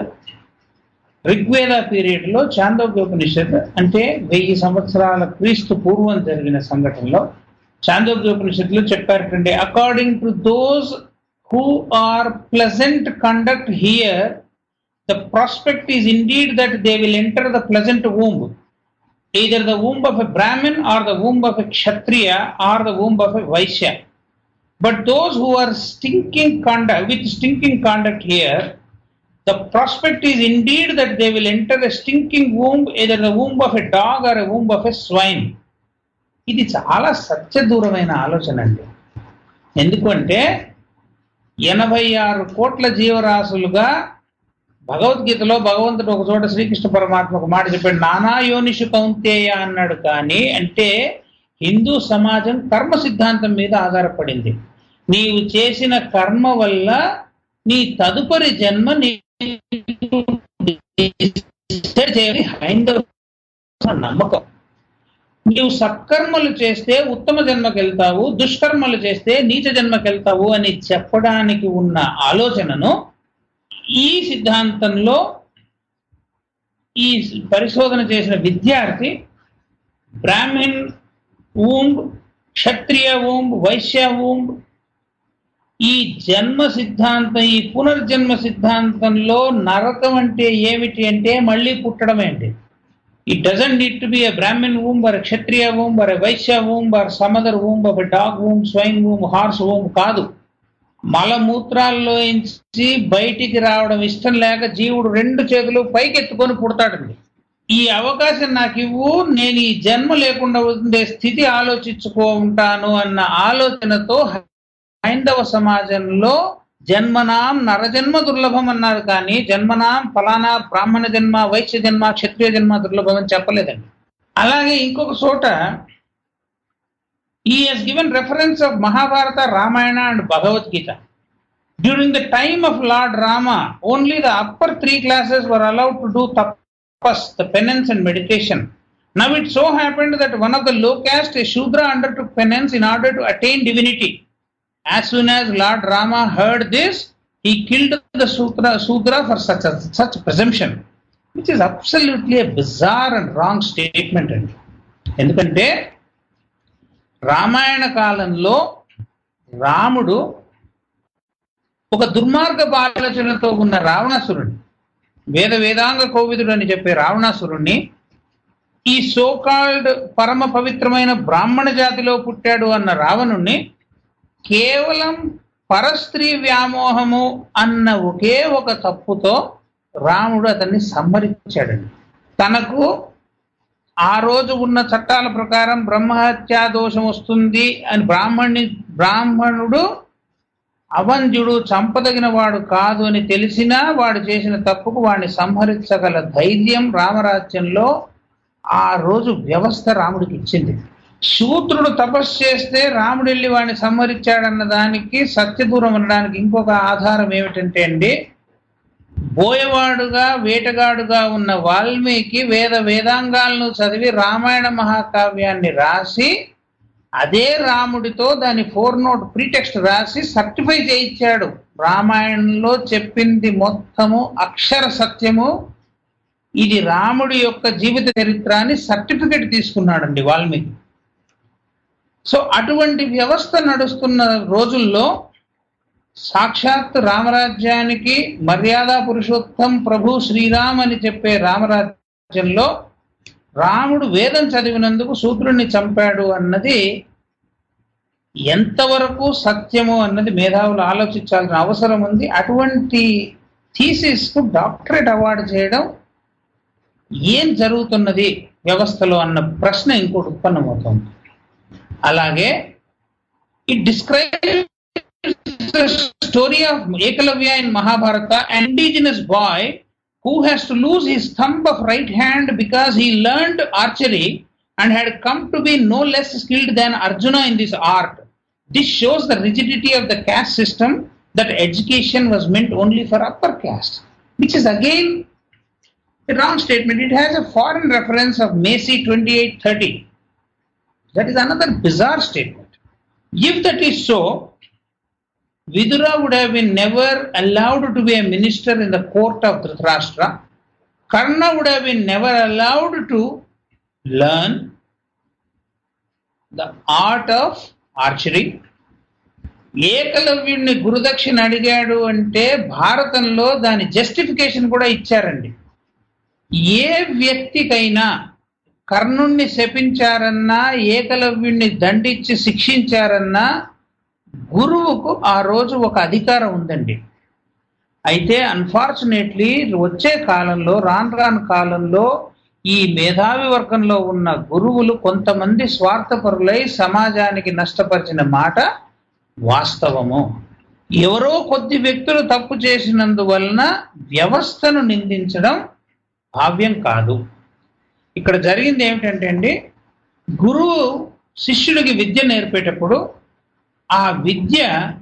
ఋగ్వేద పీరియడ్ లో చాందోగ్యోపనిషత్ అంటే వెయ్యి సంవత్సరాల క్రీస్తు పూర్వం జరిగిన సంఘటనలో చాందోగ్యోపనిషత్తులో చెప్పారటండి according to those who are pleasant conduct here the prospect is indeed that they will enter the pleasant womb either the womb of a Brahmin or the womb of a Kshatriya or the womb of a Vaishya. But those who are stinking conduct, with stinking conduct here, the prospect is indeed that they will enter a stinking womb, either the womb of a dog or a womb of a swine. ఇది చాలా సత్యదూరమైన ఆలోచన అండి ఎందుకంటే ఎనభై ఆరు కోట్ల జీవరాశులుగా భగవద్గీతలో భగవంతుడు ఒక చోట శ్రీకృష్ణ పరమాత్మ ఒక మాట చెప్పాడు నానా యోనిషు కౌంతేయ అన్నాడు కానీ అంటే హిందూ సమాజం కర్మ సిద్ధాంతం మీద ఆధారపడింది నీవు చేసిన కర్మ వల్ల నీ తదుపరి జన్మ నీ చేయాలి హైందవ నమ్మకం నీవు సత్కర్మలు చేస్తే ఉత్తమ జన్మకి వెళ్తావు దుష్కర్మలు చేస్తే నీచ జన్మకి వెళ్తావు అని చెప్పడానికి ఉన్న ఆలోచనను ఈ సిద్ధాంతంలో ఈ పరిశోధన చేసిన విద్యార్థి Brahmin womb Kshatriya womb Vaishya womb ఈ జన్మ సిద్ధాంతం ఈ పునర్జన్మ సిద్ధాంతంలో నరకం అంటే ఏమిటి అంటే మళ్ళీ పుట్టడం ఏంటి It doesn't need to be a Brahmin womb or a Kshatriya womb or a Vaishya womb or some other womb of a dog womb, swine womb, horse womb కాదు మలమూత్రాల్లో నుంచి బయటికి రావడం ఇష్టం లేక జీవుడు రెండు చేతులు పైకెత్తుకొని పుడతాడండి ఈ అవకాశం నాకు ఇవ్వు నేను ఈ జన్మ లేకుండా ఉండే స్థితి ఆలోచించుకో ఉంటాను అన్న ఆలోచనతో హైందవ సమాజంలో జన్మనాం నరజన్మ దుర్లభం అన్నారు కానీ జన్మనాం ఫలానా బ్రాహ్మణ జన్మ వైశ్య జన్మ క్షత్రియ జన్మ దుర్లభం అని చెప్పలేదండి అలాగే ఇంకొక చోట ఈ he's given reference of Mahabharata Ramayana and Bhagavadgita during the time of Lord Rama only the upper three classes were allowed to do tapas the penance and meditation Now it so happened that one of the low caste, a Shudra, undertook penance in order to attain divinity. As soon as Lord Rama heard this, he killed the Sudra, Sudra for such a, such presumption, which is absolutely a bizarre and wrong statement. అండి ఎందుకంటే రామాయణ కాలంలో రాముడు ఒక దుర్మార్గపు ఆలోచనతో ఉన్న రావణాసురుడిని వేద వేదాంగ కోవిదుడు అని చెప్పే రావణాసురుణ్ణి ఈ సోకాల్డ్ పరమ పవిత్రమైన బ్రాహ్మణ జాతిలో పుట్టాడు అన్న రావణుణ్ణి కేవలం పరస్త్రీ వ్యామోహము అన్న ఒకే ఒక తప్పుతో రాముడు అతన్ని సంహరించాడండి తనకు ఆ రోజు ఉన్న చట్టాల ప్రకారం బ్రహ్మహత్యా దోషం వస్తుంది అని బ్రాహ్మణి బ్రాహ్మణుడు అవంధ్యుడు చంపదగిన వాడు కాదు అని తెలిసినా వాడు చేసిన తప్పుకు వాడిని సంహరించగల ధైర్యం రామరాజ్యంలో ఆ రోజు వ్యవస్థ రాముడికి ఇచ్చింది శూద్రుడు తపస్సు చేస్తే రాముడు వెళ్ళి వాడిని సంహరించాడన్న దానికి సత్యదూరం అనడానికి ఇంకొక ఆధారం ఏమిటంటే అండి బోయవాడుగా వేటగాడుగా ఉన్న వాల్మీకి వేద వేదాంగాలను చదివి రామాయణ మహాకావ్యాన్ని రాసి అదే రాముడితో దాని ఫోర్ నోట్ ప్రీటెక్స్ట్ రాసి సర్టిఫై చేయించాడు రామాయణంలో చెప్పింది మొత్తము అక్షర సత్యము ఇది రాముడి యొక్క జీవిత చరిత్ర అని సర్టిఫికెట్ తీసుకున్నాడండి వాల్మీకి సో అటువంటి వ్యవస్థ నడుస్తున్న రోజుల్లో సాక్షాత్ రామరాజ్యానికి మర్యాద పురుషోత్తం ప్రభు శ్రీరామ్ అని చెప్పే రామరాజ్యంలో రాముడు వేదం చదివినందుకు శూద్రుణ్ణి చంపాడు అన్నది ఎంతవరకు సత్యము అన్నది మేధావులు ఆలోచించాల్సిన అవసరం ఉంది అటువంటి థీసిస్ కు డాక్టరేట్ అవార్డు చేయడం ఏం జరుగుతున్నది వ్యవస్థలో అన్న ప్రశ్న ఇంకోటి ఉత్పన్నమవుతుంది అలాగే it describe story of Ekalavya in Mahabharata indigenous boy who has to lose his thumb of right hand because he learned archery and had come to be no less skilled than Arjuna in this art. This shows the rigidity of the caste system that education was meant only for upper caste, which is again a wrong statement. It has a foreign reference of Macy 2830. That is another bizarre statement. If that is so, Vidura would have been never allowed to be a minister in the court of Dhritarashtra. Karna would have been never allowed to learn the art of archery. ఏకలవ్యుడిని గురుదక్షిణ అడిగాడు అంటే భారతంలో దాని justification కూడా ఇచ్చారండి ఏ వ్యక్తికైనా కర్ణుణ్ణి శపించారన్నా ఏకలవ్యుణ్ణి దండించి శిక్షించారన్నా గురువుకు ఆ రోజు ఒక అధికారం ఉందండి అయితే అన్ఫార్చునేట్లీ వచ్చే కాలంలో రాను రాను కాలంలో ఈ మేధావి వర్గంలో ఉన్న గురువులు కొంతమంది స్వార్థపరులై సమాజానికి నష్టపరిచిన మాట వాస్తవము ఎవరో కొద్ది వ్యక్తులు తప్పు చేసినందువలన వ్యవస్థను నిందించడం భావ్యం కాదు ఇక్కడ జరిగింది ఏమిటంటే అండి గురువు శిష్యుడికి విద్య నేర్పేటప్పుడు ఆ విద్య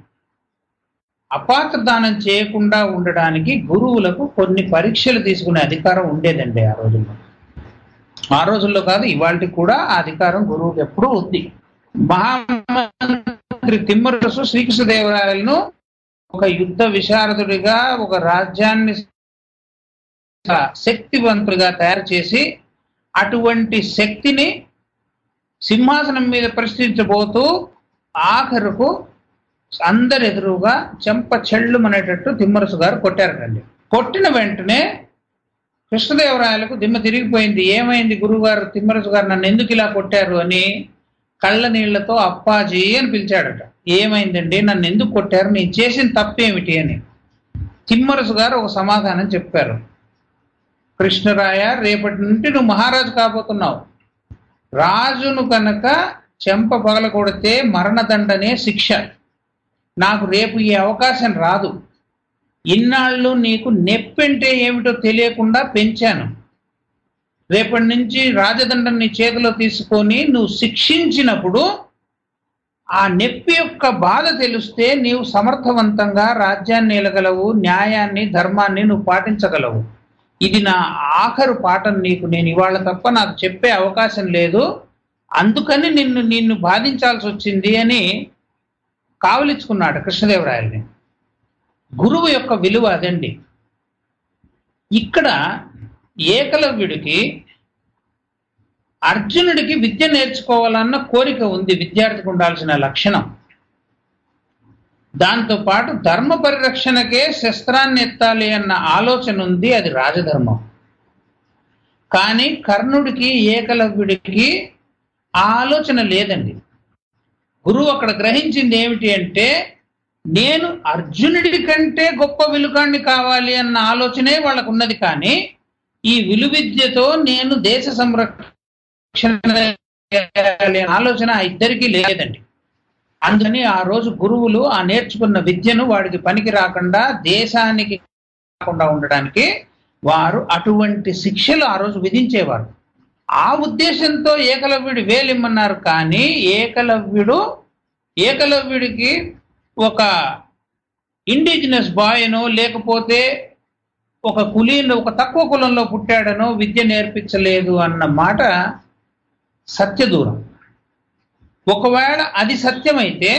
అపాత్రదానం చేయకుండా ఉండడానికి గురువులకు కొన్ని పరీక్షలు తీసుకునే అధికారం ఉండేదండి ఆ రోజుల్లో ఆ రోజుల్లో కాదు ఇవాళ కూడా ఆ అధికారం గురువుకి ఎప్పుడూ ఉంది మహామంత్రి తిమ్మరసు శ్రీకృష్ణదేవరాయలను ఒక యుద్ధ విశారదుడిగా ఒక రాజ్యాన్ని శక్తివంతుడిగా తయారు చేసి అటువంటి శక్తిని సింహాసనం మీద ప్రశ్నించబోతూ ఆఖరుకు అందరి ఎదురుగా చెంప చెళ్ళు అనేటట్టు తిమ్మరసు గారు కొట్టారటండి కొట్టిన వెంటనే కృష్ణదేవరాయలకు దిమ్మ తిరిగిపోయింది ఏమైంది గురువుగారు తిమ్మరసు గారు నన్ను ఎందుకు ఇలా కొట్టారు అని కళ్ళ నీళ్లతో అప్పాజీ అని పిలిచాడట ఏమైందండి నన్ను ఎందుకు కొట్టారు నేను చేసిన తప్పేమిటి అని తిమ్మరసు గారు ఒక సమాధానం చెప్పారు కృష్ణరాయ రేపటి నుండి నువ్వు మహారాజు కాబోతున్నావు రాజును కనుక చెంప పగల కొడితే మరణదండనే శిక్ష నాకు రేపు ఈ అవకాశం రాదు ఇన్నాళ్ళు నీకు నెప్పెంటే ఏమిటో తెలియకుండా పెంచాను రేపటి నుంచి రాజదండం నీ చేతిలో తీసుకొని నువ్వు శిక్షించినప్పుడు ఆ నొప్పి యొక్క బాధ తెలిస్తే నీవు సమర్థవంతంగా రాజ్యాన్ని ఏలగలవు న్యాయాన్ని ధర్మాన్ని నువ్వు పాటించగలవు ఇది నా ఆఖరు పాఠం నీకు నేను ఇవాళ తప్ప నాకు చెప్పే అవకాశం లేదు అందుకని నిన్ను నిన్ను బాధించాల్సి వచ్చింది అని కావలించుకున్నాడు కృష్ణదేవరాయల్ని గురువు యొక్క విలువ అదండి ఇక్కడ ఏకలవ్యుడికి అర్జునుడికి విద్య నేర్చుకోవాలన్న కోరిక ఉంది విద్యార్థికి ఉండాల్సిన లక్షణం దాంతో పాటు ధర్మ పరిరక్షణకే శస్త్రాన్ని ఎత్తాలి అన్న ఆలోచన ఉంది అది రాజధర్మం కానీ కర్ణుడికి ఏకలవ్యుడికి ఆ ఆలోచన లేదండి గురువు అక్కడ గ్రహించింది ఏమిటి అంటే నేను అర్జునుడి కంటే గొప్ప విలుకాన్ని కావాలి అన్న ఆలోచనే వాళ్ళకు ఉన్నది కానీ ఈ విలువిద్యతో నేను దేశ సంరక్షణ చేయాలి అనే ఆలోచన ఆ ఇద్దరికీ లేదండి అందుకని ఆ రోజు గురువులు ఆ నేర్చుకున్న విద్యను వాడికి పనికి రాకుండా దేశానికి రాకుండా ఉండడానికి వారు అటువంటి శిక్షలు ఆ రోజు విధించేవారు ఆ ఉద్దేశంతో ఏకలవ్యుడు వేలిమ్మన్నారు కానీ ఏకలవ్యుడు ఏకలవ్యుడికి ఒక ఇండిజినస్ బాయ్నో లేకపోతే ఒక కులీను ఒక తక్కువ కులంలో పుట్టాడనో విద్య నేర్పించలేదు అన్న మాట సత్యదూరం ఒకవేళ అది సత్యమైతే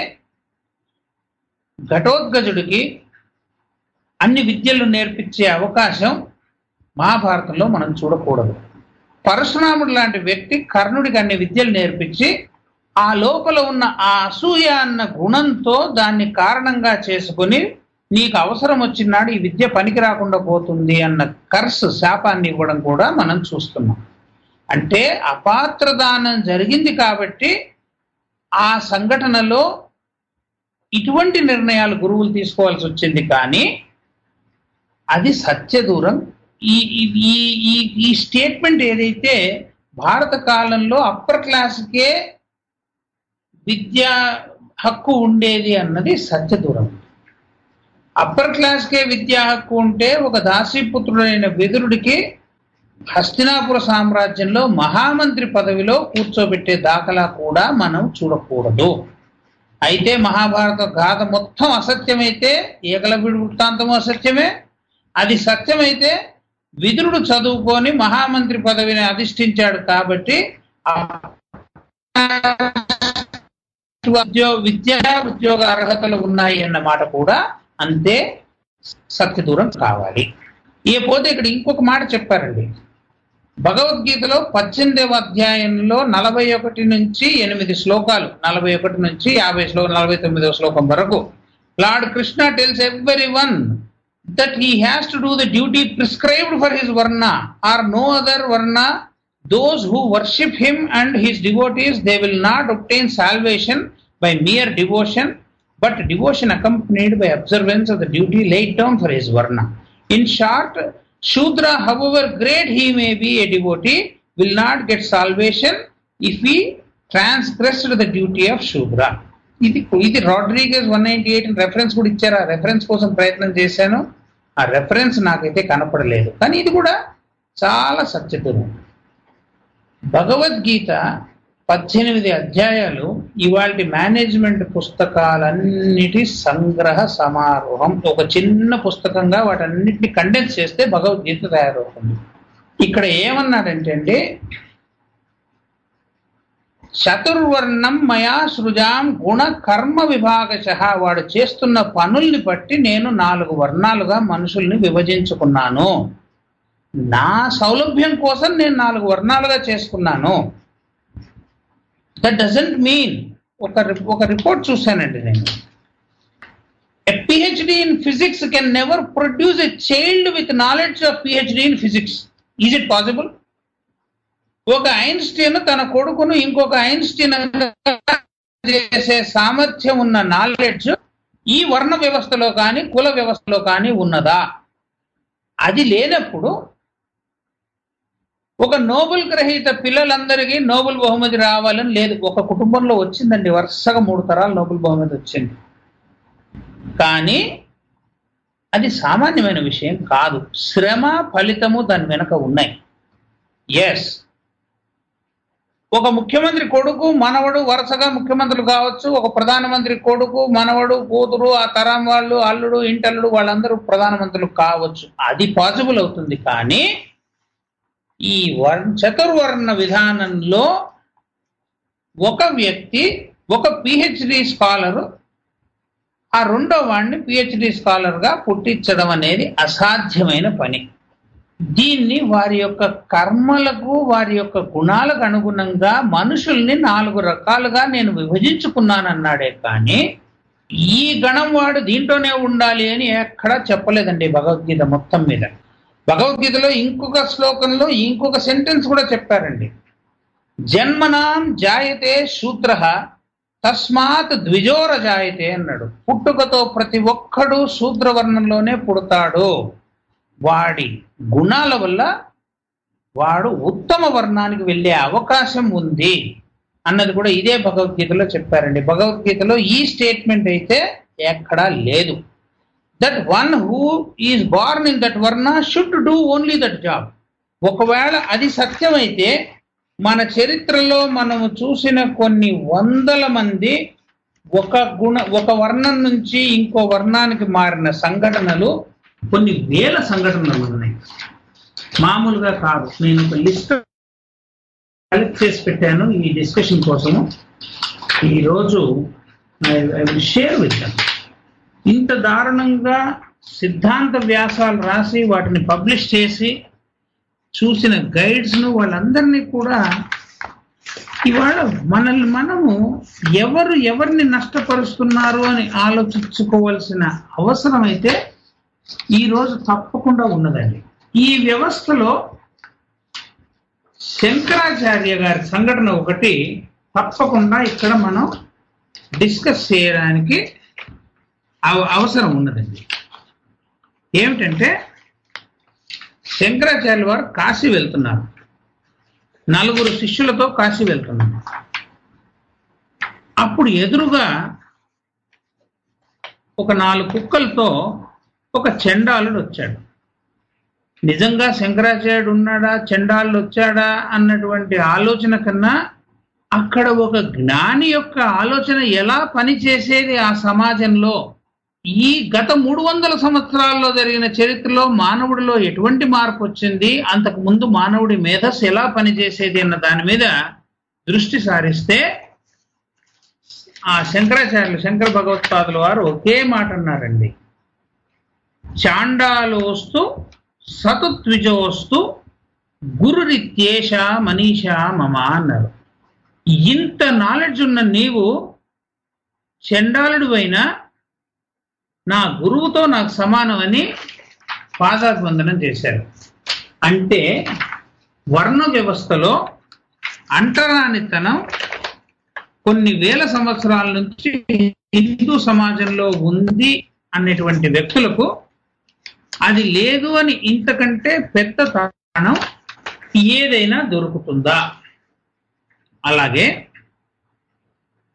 ఘటోద్గజుడికి అన్ని విద్యలు నేర్పించే అవకాశం మహాభారతంలో మనం చూడకూడదు పరశురాముడు లాంటి వ్యక్తి కర్ణుడికి అన్ని విద్యలు నేర్పించి ఆ లోపల ఉన్న ఆ అసూయ అన్న గుణంతో దాన్ని కారణంగా చేసుకుని నీకు అవసరం వచ్చినాడు ఈ విద్య పనికి రాకుండా పోతుంది అన్న కర్స్ శాపాన్ని ఇవ్వడం కూడా మనం చూస్తున్నాం అంటే అపాత్రదానం జరిగింది కాబట్టి ఆ సంఘటనలో ఇటువంటి నిర్ణయాలు గురువులు తీసుకోవాల్సి వచ్చింది కానీ అది సత్యదూరం ఈ ఈ- ఈ ఈ ఈ స్టేట్మెంట్ ఏదైతే భారత కాలంలో అప్పర్ క్లాస్కే విద్యా హక్కు ఉండేది అన్నది సత్యదూరం అప్పర్ క్లాస్కే విద్యా హక్కు ఉంటే ఒక దాసీపుత్రుడైన విదురుడికి హస్తినాపుర సామ్రాజ్యంలో మహామంత్రి పదవిలో కూర్చోబెట్టే దాఖలా కూడా మనం చూడకూడదు అయితే మహాభారత గాథ మొత్తం అసత్యమైతే ఏకలవ్యుడి వృత్తాంతము అసత్యమే అది సత్యమైతే విదురుడు చదువుకొని మహామంత్రి పదవిని అధిష్ఠించాడు కాబట్టి ఆ ఉద్యోగ విద్యా ఉద్యోగ అర్హతలు ఉన్నాయి అన్న మాట కూడా అంతే సత్యదూరం కావాలి ఏ పోతే ఇక్కడ ఇంకొక మాట చెప్పారండి భగవద్గీతలో పద్దెనిమిదవ అధ్యాయంలో నలభై ఒకటి నుంచి ఎనిమిది శ్లోకాలు నలభై ఒకటి నుంచి యాభై శ్లోకం నలభై తొమ్మిదవ శ్లోకం వరకు Lord Krishna tells everyone that he has to do the duty prescribed for his varna or no other varna those who worship him and his devotees they will not obtain salvation by mere devotion but devotion accompanied by observance of the duty laid down for his varna in short shudra however great he may be a devotee will not get salvation if he transgressed the duty of shudra ఇది ఇది Rodrigues one ninety eight reference కూడా ఇచ్చారు ఆ reference కోసం ప్రయత్నం చేశాను ఆ reference నాకైతే కనపడలేదు కానీ ఇది కూడా చాలా సత్యతులు భగవద్గీత పద్దెనిమిది అధ్యాయాలు ఇవాళ మేనేజ్మెంట్ పుస్తకాలన్నిటి సంగ్రహ సమారోహం ఒక చిన్న పుస్తకంగా వాటన్నిటిని కండెన్స్ చేస్తే భగవద్గీత తయారవుతుంది ఇక్కడ ఏమన్నాడంటే అండి చతుర్వర్ణం మయా సృజాం గుణ కర్మ విభాగశ వాడు చేస్తున్న పనుల్ని బట్టి నేను నాలుగు వర్ణాలుగా మనుషుల్ని విభజించుకున్నాను నా సౌలభ్యం కోసం నేను నాలుగు వర్ణాలుగా చేసుకున్నాను దట్ డజంట్ మీన్ ఒక రి- ఒక రిపోర్ట్ చూశానండి నేను a PhD in physics can never produce a child with knowledge of PhD in physics is it possible ఒక ఐన్స్టీన్ తన కొడుకును ఇంకొక ఐన్స్టీన్ చేసే సామర్థ్యం ఉన్న నాలెడ్జ్ ఈ వర్ణ వ్యవస్థలో కానీ కుల వ్యవస్థలో కానీ ఉన్నదా అది లేనప్పుడు ఒక నోబెల్ గ్రహీత పిల్లలందరికీ నోబెల్ బహుమతి రావాలని లేదు ఒక కుటుంబంలో వచ్చిందండి వరుసగా మూడు తరాలు నోబెల్ బహుమతి వచ్చింది కానీ అది సామాన్యమైన విషయం కాదు శ్రమ ఫలితము దాని వెనక ఉన్నాయి ఎస్ ఒక ముఖ్యమంత్రి కొడుకు మనవడు వరుసగా ముఖ్యమంత్రులు కావచ్చు ఒక ప్రధానమంత్రి కొడుకు మనవడు కూతురు ఆ తరం వాళ్ళు అల్లుడు ఇంటల్లుడు వాళ్ళందరూ ప్రధానమంత్రులు కావచ్చు అది పాసిబుల్ అవుతుంది కానీ ఈ వర్ చతుర్వర్ణ విధానంలో ఒక వ్యక్తి ఒక పిహెచ్డి స్కాలరు ఆ రెండో వాడిని పిహెచ్డి స్కాలర్గా పుట్టించడం అనేది అసాధ్యమైన పని దీన్ని వారి యొక్క కర్మలకు వారి యొక్క గుణాలకు అనుగుణంగా మనుషుల్ని నాలుగు రకాలుగా నేను విభజించుకున్నానన్నాడే కానీ ఈ గణం వాడు దీంట్లోనే ఉండాలి అని ఎక్కడా చెప్పలేదండి భగవద్గీత మొత్తం మీద భగవద్గీతలో ఇంకొక శ్లోకంలో ఇంకొక సెంటెన్స్ కూడా చెప్పారండి జన్మనాం జాయతే శూద్ర తస్మాత్ ద్విజోర జాయతే అన్నాడు పుట్టుకతో ప్రతి ఒక్కడు శూద్రవర్ణంలోనే పుడతాడు వాడి గుణాల వల్ల వాడు ఉత్తమ వర్ణానికి వెళ్ళే అవకాశం ఉంది అన్నది కూడా ఇదే భగవద్గీతలో చెప్పారండి భగవద్గీతలో ఈ స్టేట్మెంట్ అయితే ఎక్కడా లేదు that one who is born in that varna should do only that job ఒకవేళ అది సత్యమైతే మన చరిత్రలో మనము చూసిన కొన్ని వందల మంది ఒక గుణ ఒక వర్ణం నుంచి ఇంకో వర్ణానికి మారిన సంఘటనలు కొన్ని వేల సంఘటనలు ఉన్నాయి మామూలుగా కాదు నేను ఒక లిస్ట్ కలెక్ట్ చేసి పెట్టాను ఈ డిస్కషన్ కోసము ఈరోజు ఐ విల్ షేర్ విత్ ఇంత దారుణంగా సిద్ధాంత వ్యాసాలు రాసి వాటిని పబ్లిష్ చేసి చూసిన గైడ్స్ను వాళ్ళందరినీ కూడా ఇవాళ మనల్ని మనము ఎవరు ఎవరిని నష్టపరుస్తున్నారు అని ఆలోచించుకోవాల్సిన అవసరం అయితే ఈరోజు తప్పకుండా ఉన్నదండి ఈ వ్యవస్థలో శంకరాచార్య గారి సంఘటన ఒకటి తప్పకుండా ఇక్కడ మనం డిస్కస్ చేయడానికి అవ- అవసరం ఉన్నదండి ఏమిటంటే శంకరాచార్య వారు కాశీ వెళ్తున్నారు నలుగురు శిష్యులతో కాశీ వెళ్తున్నారు అప్పుడు ఎదురుగా ఒక నాలుగు కుక్కలతో ఒక చండాలుడు వచ్చాడు నిజంగా శంకరాచార్యుడు ఉన్నాడా చండాలుడు వచ్చాడా అన్నటువంటి ఆలోచన కన్నా అక్కడ ఒక జ్ఞాని యొక్క ఆలోచన ఎలా పనిచేసేది ఆ సమాజంలో ఈ గత మూడు వందల సంవత్సరాల్లో జరిగిన చరిత్రలో మానవుడిలో ఎటువంటి మార్పు వచ్చింది అంతకు ముందు మానవుడి మేధస్సు ఎలా పనిచేసేది అన్న దాని మీద దృష్టి సారిస్తే ఆ శంకరాచార్యులు శంకర భగవత్పాదుల వారు ఒకే మాట అన్నారండి చాండాలోస్తు సతుత్విజోస్తు గురురిత్యేష మనీషా మమ అన్నారు ఇంత నాలెడ్జ్ ఉన్న నీవు చండాలుడు అయినా నా గురువుతో నాకు సమానమని పాదాభివందనం చేశారు అంటే వర్ణ వ్యవస్థలో అంటరానితనం కొన్ని వేల సంవత్సరాల నుంచి హిందూ సమాజంలో ఉంది అనేటువంటి వ్యక్తులకు అది లేదు అని ఇంతకంటే పెద్ద తాణం ఏదైనా దొరుకుతుందా అలాగే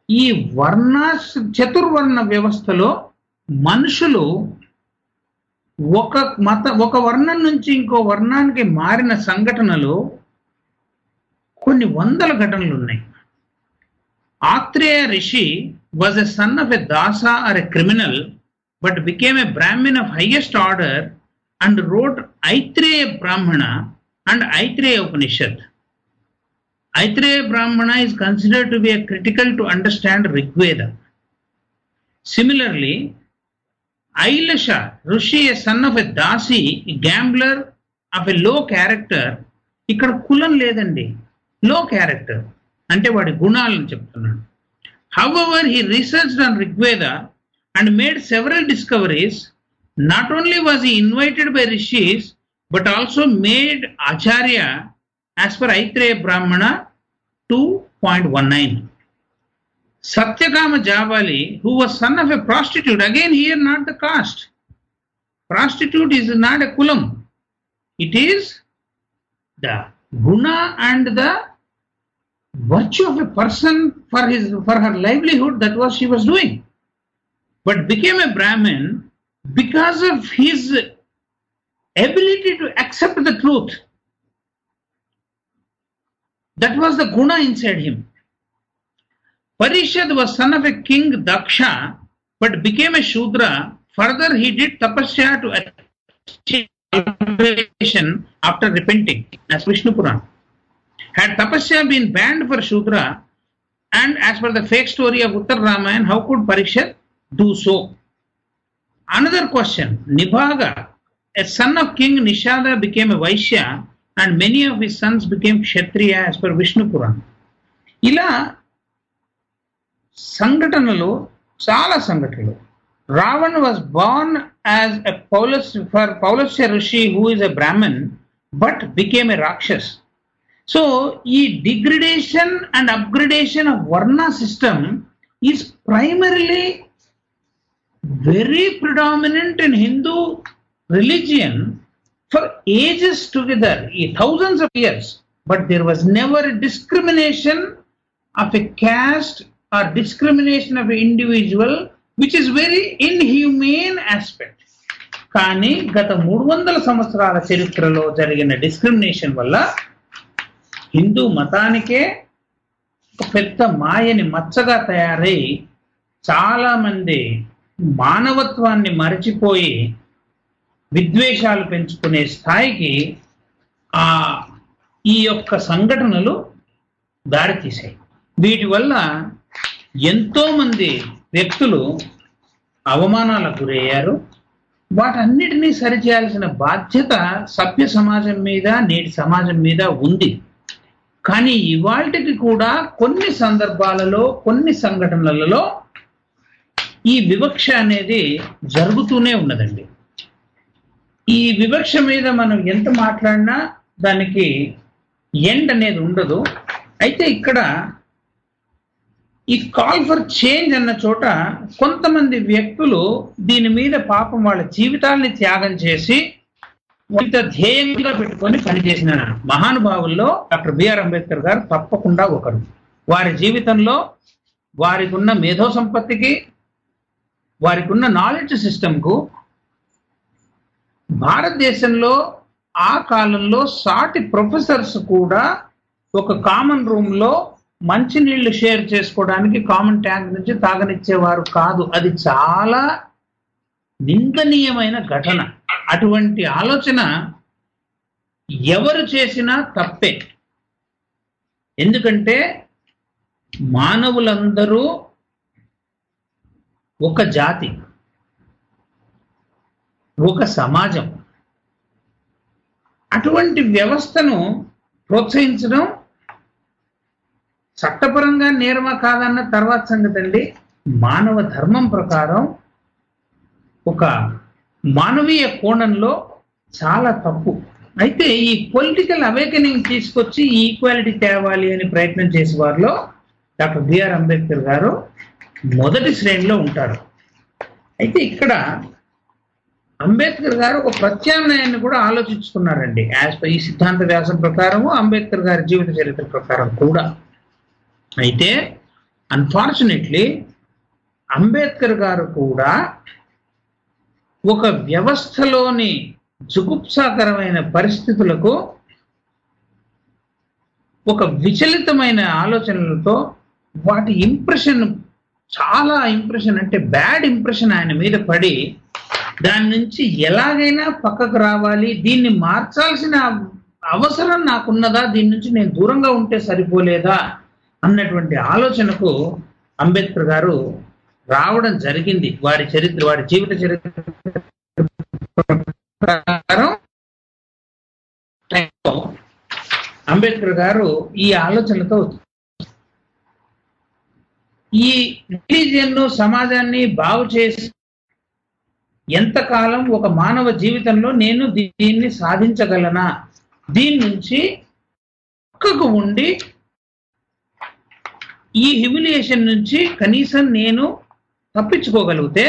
ఈ వర్ణ చతుర్వర్ణ వ్యవస్థలో మనుషులు ఒక మత ఒక వర్ణం నుంచి ఇంకో వర్ణానికి మారిన సంఘటనలు కొన్ని వందల ఘటనలు ఉన్నాయి Atreya Rishi was a son of a Dasa or a criminal but became a Brahman of highest order and wrote Aitreya Brahmana and ఐత్రేయ ఉపనిషత్ ఐత్రేయ బ్రాహ్మణ is considered to be a critical to understand Rigveda. Similarly, Ailasha, Rishi, a son of a Dasi, a gambler of a low character, ఇక్కడ కులం లేదండి లో character అంటే వాడి గుణాలను చెప్తున్నాడు however he research on Rigveda and made several discoveries not only was he invited by Rishis but also made Acharya as per Aitreya Brahmana 2.19. Satyakama Javali, who was son of a prostitute, again here not the caste. Prostitute is not a kulam. It is the guna and the virtue of a person for his for her livelihood that was she was doing. But became a Brahmin because of his ability to accept the truth. That was the guna inside him. Parishad was son of a king Daksha, but became a Shudra. Further, he did tapasya to achieve salvation after repenting, as Vishnu Puran. Had tapasya been banned for Shudra, and as per the fake story of Uttar Ramayan, how could Parishad do so? Another question Nibhaga, a son of King Nishada, became a Vaishya, and many of his sons became Kshatriya as per Vishnu Puran. ఇలా సంఘటనలు చాలా సంఘటనలు Ravan was born as a Paulas for Paulastya Rishi who is a Brahman but became a Rakshas so ఈ degradation and upgradation of varna system is primarily very predominant in Hindu religion for ages together, thousands of years. But there was never a discrimination of a caste or discrimination of an individual, which is very inhumane aspect. కానీ గత మూడు వందల సంవత్సరాల చరిత్రలో జరిగిన discrimination వల్ల హిందూ మతానికే ఒక పెద్ద మాయని మచ్చగా తయారై చాలా మంది మానవత్వాన్ని మరచిపోయి విద్వేషాలు పెంచుకునే స్థాయికి ఆ ఈ యొక్క సంఘటనలు దారితీశాయి వీటి వల్ల ఎంతో మంది వ్యక్తులు అవమానాలకు గురయ్యారు వాటన్నిటినీ సరిచేయాల్సిన బాధ్యత సభ్య సమాజం మీద నేటి సమాజం మీద ఉంది కానీ ఇవాళకి కూడా కొన్ని సందర్భాలలో కొన్ని సంఘటనలలో ఈ వివక్ష అనేది జరుగుతూనే ఉన్నదండి ఈ వివక్ష మీద మనం ఎంత మాట్లాడినా దానికి ఎండ్ అనేది ఉండదు అయితే ఇక్కడ ఈ కాల్ ఫర్ చేంజ్ అన్న చోట కొంతమంది వ్యక్తులు దీని మీద పాపం వాళ్ళ జీవితాల్ని త్యాగం చేసి ఇంత ధ్యేయంగా పెట్టుకొని పనిచేసిన మహానుభావుల్లో డాక్టర్ బిఆర్ అంబేద్కర్ గారు తప్పకుండా ఒకరు వారి జీవితంలో వారికి ఉన్న మేధో సంపత్తికి వారికి ఉన్న నాలెడ్జ్ సిస్టమ్కు భారతదేశంలో ఆ కాలంలో సాటి ప్రొఫెసర్స్ కూడా ఒక కామన్ రూమ్ లో మంచినీళ్లు షేర్ చేసుకోవడానికి కామన్ ట్యాంక్ నుంచి తాగనిచ్చేవారు కాదు అది చాలా నిందనీయమైన ఘటన అటువంటి ఆలోచన ఎవరు చేసినా తప్పే ఎందుకంటే మానవులందరూ ఒక జాతి ఒక సమాజం అటువంటి వ్యవస్థను ప్రోత్సహించడం చట్టపరంగా నేరమా కాదన్న తర్వాత సంగతి అండి మానవ ధర్మం ప్రకారం ఒక మానవీయ కోణంలో చాలా తప్పు అయితే ఈ పొలిటికల్ అవేకనింగ్ తీసుకొచ్చి ఈ ఈక్వాలిటీ తేవాలి అని ప్రయత్నం చేసే వారిలో డాక్టర్ బిఆర్ అంబేద్కర్ గారు మొదటి శ్రేణిలో ఉంటారు అయితే ఇక్కడ అంబేద్కర్ గారు ఒక ప్రత్యామ్నాయాన్ని కూడా ఆలోచించుకున్నారండి యాజ్ పర్ ఈ సిద్ధాంత వ్యాసం ప్రకారము అంబేద్కర్ గారి జీవిత చరిత్ర ప్రకారం కూడా అయితే అన్ఫార్చునేట్లీ అంబేద్కర్ గారు కూడా ఒక వ్యవస్థలోని జుగుప్సాకరమైన పరిస్థితులకు ఒక విచలితమైన ఆలోచనలతో వాటి ఇంప్రెషన్ చాలా ఇంప్రెషన్ అంటే బ్యాడ్ ఇంప్రెషన్ ఆయన మీద పడి దాని నుంచి ఎలాగైనా పక్కకు రావాలి దీన్ని మార్చాల్సిన అవసరం నాకున్నదా దీని నుంచి నేను దూరంగా ఉంటే సరిపోలేదా అన్నటువంటి ఆలోచనకు అంబేద్కర్ గారు రావడం జరిగింది వారి చరిత్ర వారి జీవిత చరిత్ర ప్రకారం అంబేద్కర్ గారు ఈ ఆలోచనలతో ఈ రిలీజియన్ సమాజాన్ని బాగు చేసి ఎంతకాలం ఒక మానవ జీవితంలో నేను దీన్ని సాధించగలనా దీని నుంచి పక్కకు ఉండి ఈ హ్యూమిలియేషన్ నుంచి కనీసం నేను తప్పించుకోగలిగితే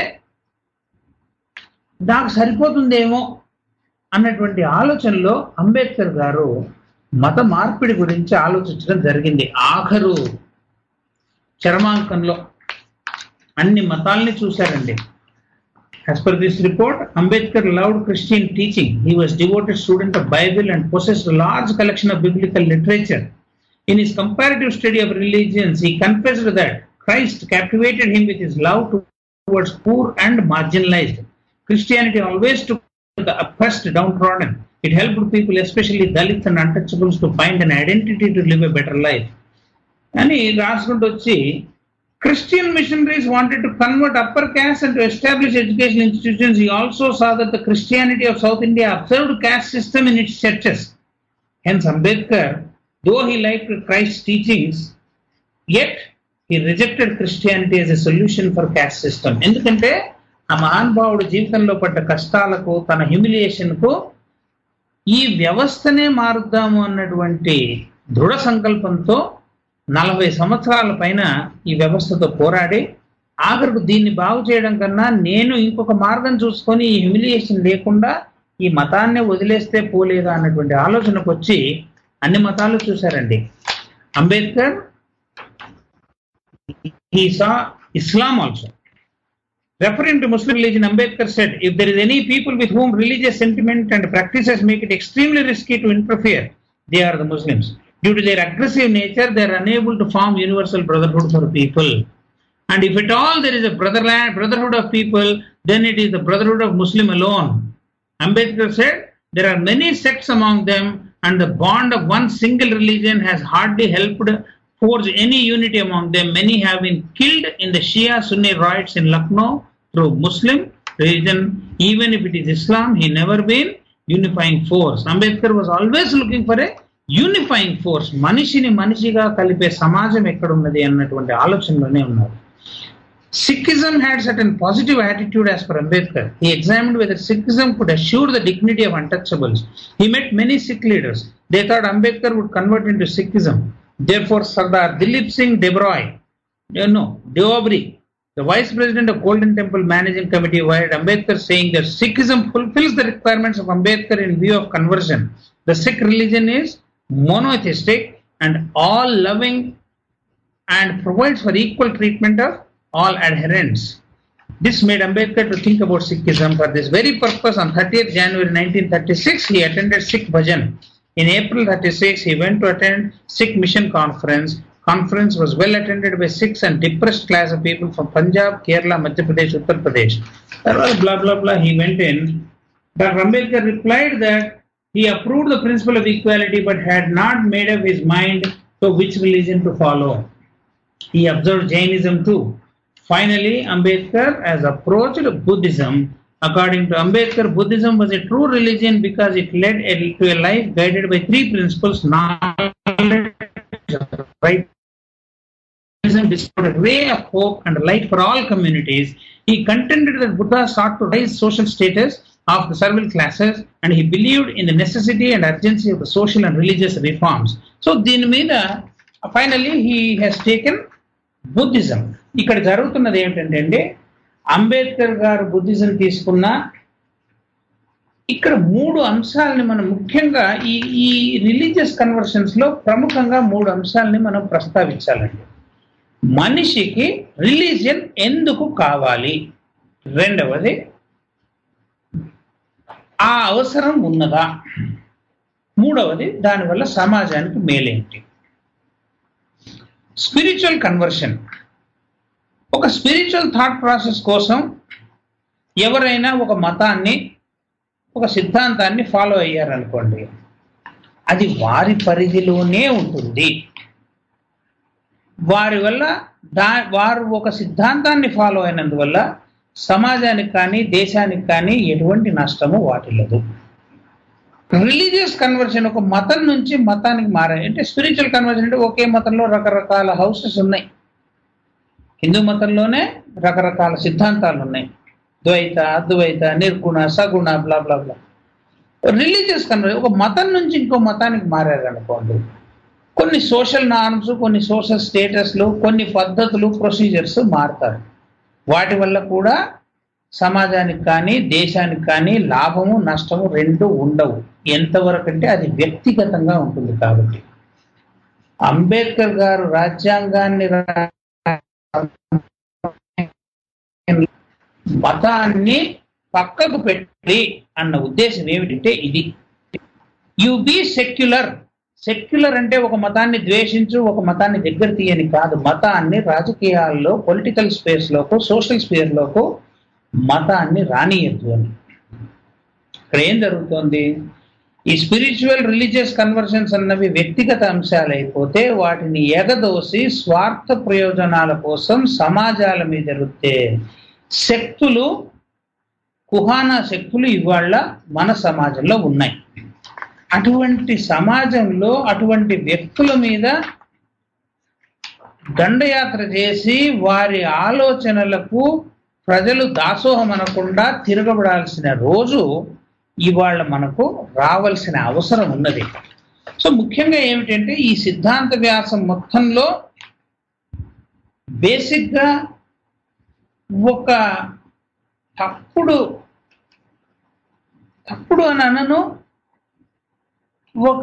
నాకు సరిపోతుందేమో అన్నటువంటి ఆలోచనలో అంబేద్కర్ గారు మత మార్పిడి గురించి ఆలోచించడం జరిగింది ఆఖరు చరమాంకంలో అన్ని మతాల్ని చూశారండి As per this report, Ambedkar loved Christian teaching. He was devoted student of Bible and possessed a large collection of biblical literature. In his comparative study of religions, he confessed that Christ captivated him with his love towards poor and marginalized. Christianity always took the oppressed, downtrodden. It helped people, especially Dalits and untouchables, to find an identity to live a better life. అని రాసుకుంటూ వచ్చి Christian missionaries wanted to convert upper caste and to establish education institutions. He also saw that the Christianity of South India observed caste system in its churches. Hence, Ambedkar, though he liked Christ's teachings, yet he rejected Christianity as a solution for caste system. ఎందుకంటే ఆ మహానుభావుడు జీవితంలో పడ్డ కష్టాలకు తన హ్యూమిలియేషన్కు ఈ వ్యవస్థనే మారుద్దాము అన్నటువంటి దృఢ సంకల్పంతో నలభై సంవత్సరాల పైన ఈ వ్యవస్థతో పోరాడి ఆఖరికి దీన్ని బాగు చేయడం కన్నా నేను ఇంకొక మార్గం చూసుకొని ఈ హ్యూమిలియేషన్ లేకుండా ఈ మతాన్ని వదిలేస్తే పోలేదా అన్నటువంటి ఆలోచనకు వచ్చి అన్ని మతాలు చూశారండి Ambedkar he saw Islam also. Referring to Muslim religion, Ambedkar said, if there is any people with whom religious sentiment and practices make it extremely risky to interfere, they are the Muslims. Due to their aggressive nature, they are unable to form universal brotherhood for people. And if at all there is a brotherland, brotherhood of people, then it is the brotherhood of Muslim alone. Ambedkar said, there are many sects among them, and the bond of one single religion has hardly helped forge any unity among them. Many have been killed in the Shia Sunni riots in Lucknow through Muslim religion. Even if it is Islam, he never been unifying force. Ambedkar was always looking for a unifying force మనిషిని మనిషిగా కలిపే సమాజం ఎక్కడున్నది అన్నటువంటి ఆలోచనలోనే ఉన్నారు Sikhism had certain positive attitude as per Ambedkar. He examined whether Sikhism could assure the dignity of untouchables. He met many Sikh leaders. They thought Ambedkar would convert into Sikhism. Therefore, Sardar Dilip Singh Debroy, you know, Deobri, the vice president of Golden Temple Managing Committee, wired Ambedkar saying that Sikhism fulfills the requirements of Ambedkar in view of conversion. The Sikh religion is monotheistic and all loving and provides for equal treatment of all adherents. This made Ambedkar to think about Sikhism. For this very purpose, on 30th January 1936, he attended Sikh Bhajan. In April 36, he went to attend Sikh Mission Conference. Conference was well attended by Sikhs and depressed class of people from Punjab, Kerala, Madhya Pradesh, Uttar Pradesh. There was blah blah blah. He went in. Dr. Ambedkar replied that he approved the principle of equality but had not made up his mind to which religion to follow. He observed Jainism too. Finally, Ambedkar has approached Buddhism. According to Ambedkar, Buddhism was a true religion because it led a- to a life guided by three principles knowledge, right? Buddhism bestowed a ray of hope and light for all communities. He contended that Buddha sought to raise social status of the servile classes and he believed in the necessity and urgency of the social and religious reforms. So, దీని మీద finally he has taken Buddhism ఇక్కడ జరుగుతున్నది ఏమిటంటే అండి అంబేద్కర్ గారు Buddhism తీసుకున్న ఇక్కడ మూడు అంశాలని మనం ముఖ్యంగా ఈ ఈ రిలీజియస్ కన్వర్షన్స్ లో ప్రముఖంగా మూడు అంశాలని మనం ప్రస్తావించాలండి మనిషికి రిలీజియన్ ఎందుకు కావాలి రెండవది ఆ అవసరం ఉన్నదా మూడవది దానివల్ల సమాజానికి మేలేంటి స్పిరిచువల్ కన్వర్షన్ ఒక స్పిరిచువల్ థాట్ ప్రాసెస్ కోసం ఎవరైనా ఒక మతాన్ని ఒక సిద్ధాంతాన్ని ఫాలో అయ్యారనుకోండి అది వారి పరిధిలోనే ఉంటుంది వారి వల్ల దా వారు ఒక సిద్ధాంతాన్ని ఫాలో అయినందువల్ల సమాజానికి కానీ దేశానికి కానీ ఎటువంటి నష్టము వాటిల్లదు రిలీజియస్ కన్వర్షన్ ఒక మతం నుంచి మతానికి మారాయి అంటే స్పిరిచువల్ కన్వర్షన్ అంటే ఒకే మతంలో రకరకాల హౌసెస్ ఉన్నాయి హిందూ మతంలోనే రకరకాల సిద్ధాంతాలు ఉన్నాయి ద్వైత అద్వైత నిర్గుణ సగుణ బ్లా బ్లా బ్లా రిలీజియస్ కన్వర్షన్ ఒక మతం నుంచి ఇంకో మతానికి మారారు అనుకోండి కొన్ని సోషల్ నార్మ్స్ కొన్ని సోషల్ స్టేటస్లు కొన్ని పద్ధతులు ప్రొసీజర్స్ మారుతారు వాటి వల్ల కూడా సమాజానికి కానీ దేశానికి కానీ లాభము నష్టము రెండు ఉండవు ఎంతవరకు అంటే అది వ్యక్తిగతంగా ఉంటుంది కాబట్టి అంబేద్కర్ గారు రాజ్యాంగాన్ని రా- మతాన్ని పక్కకు పెట్టి అన్న ఉద్దేశం ఏమిటంటే ఇది యు బీ సెక్యులర్ సెక్యులర్ అంటే ఒక మతాన్ని ద్వేషించు ఒక మతాన్ని దగ్గర తీయని కాదు మతాన్ని రాజకీయాల్లో పొలిటికల్ స్పేస్లోకి సోషల్ స్పేర్లోకి మతాన్ని రానియద్దు అని ఇక్కడ ఏం జరుగుతోంది ఈ స్పిరిచువల్ రిలీజియస్ కన్వర్షన్స్ అన్నవి వ్యక్తిగత అంశాలు అయిపోతే వాటిని ఎగదోసి స్వార్థ ప్రయోజనాల కోసం సమాజాల మీద రుద్దే శక్తులు కుహానా శక్తులు ఇవాళ మన సమాజంలో ఉన్నాయి అటువంటి సమాజంలో అటువంటి వ్యక్తుల మీద దండయాత్ర చేసి వారి ఆలోచనలకు ప్రజలు దాసోహం అనకుండా తిరగబడాల్సిన రోజు ఇవాళ మనకు రావాల్సిన అవసరం ఉన్నది సో ముఖ్యంగా ఏమిటంటే ఈ సిద్ధాంత వ్యాసం మొత్తంలో బేసిక్గా ఒక తప్పుడు తప్పుడు అని అనను ఒక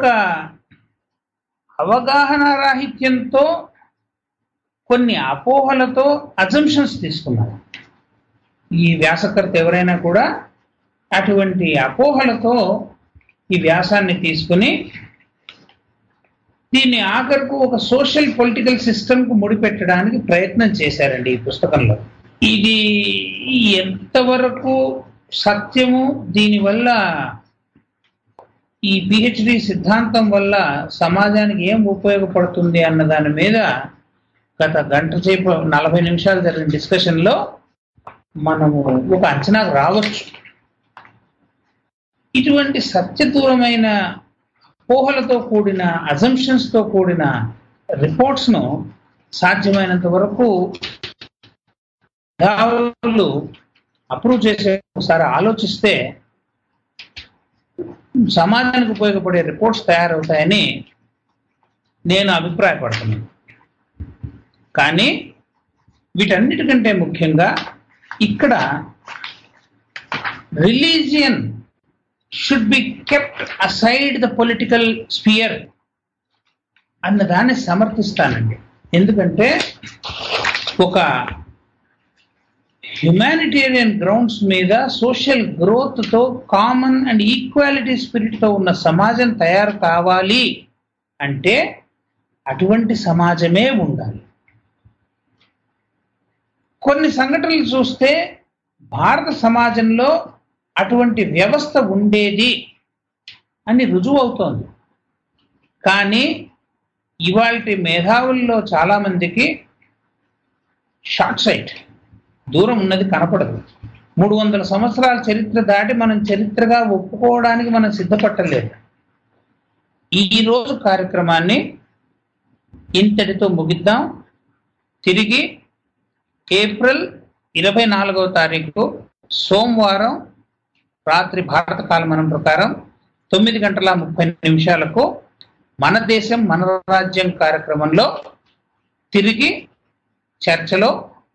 అవగాహన రాహిత్యంతో కొన్ని అపోహలతో అజంప్షన్స్ తీసుకున్నారు ఈ వ్యాసకర్త ఎవరైనా కూడా అటువంటి అపోహలతో ఈ వ్యాసాన్ని తీసుకుని దీన్ని ఆఖరుకు ఒక సోషల్ పొలిటికల్ సిస్టమ్కు ముడిపెట్టడానికి ప్రయత్నం చేశారండి ఈ పుస్తకంలో ఇది ఎంతవరకు సత్యము దీనివల్ల ఈ పిహెచ్డి సిద్ధాంతం వల్ల సమాజానికి ఏం ఉపయోగపడుతుంది అన్న దాని మీద గత గంట సేపు నలభై నిమిషాలు జరిగిన డిస్కషన్లో మనము ఒక అంచనాకు రావచ్చు ఇటువంటి సత్యదూరమైన అపోహలతో కూడిన అజంప్షన్స్ తో కూడిన రిపోర్ట్స్ ను సాధ్యమైనంత వరకు మేధావులు అప్రూవ్ చేసే ఒకసారి ఆలోచిస్తే సమాజానికి ఉపయోగపడే రిపోర్ట్స్ తయారవుతాయని నేను అభిప్రాయపడుతున్నాను కానీ వీటన్నిటికంటే ముఖ్యంగా ఇక్కడ religion should be kept aside the political sphere అన్న దాన్ని సమర్థిస్తానండి ఎందుకంటే ఒక హ్యుమానిటేరియన్ గ్రౌండ్స్ మీద సోషల్ గ్రోత్ తో కామన్ అండ్ ఈక్వాలిటీ స్పిరిట్ తో ఉన్న సమాజం తయారు కావాలి అంటే అటువంటి సమాజమే ఉండాలి కొన్ని సంఘటనలు చూస్తే భారత సమాజంలో అటువంటి వ్యవస్థ ఉండేది అని రుజువు అవుతోంది కానీ ఇవాళ మేధావుల్లో చాలా మందికి షార్ట్ సైట్ దూరం ఉన్నది కనపడదు మూడు వందల సంవత్సరాల చరిత్ర దాటి మనం చరిత్రగా ఒప్పుకోవడానికి మనం సిద్ధపట్టలేదు ఈ రోజు కార్యక్రమాన్ని ఇంతటితో ముగిద్దాం తిరిగి ఏప్రిల్ ఇరవై నాలుగవ తారీఖు సోమవారం రాత్రి భారత కాలమానం ప్రకారం తొమ్మిది గంటల ముప్పై నిమిషాలకు మన దేశం మన రాజ్యం కార్యక్రమంలో తిరిగి చర్చలో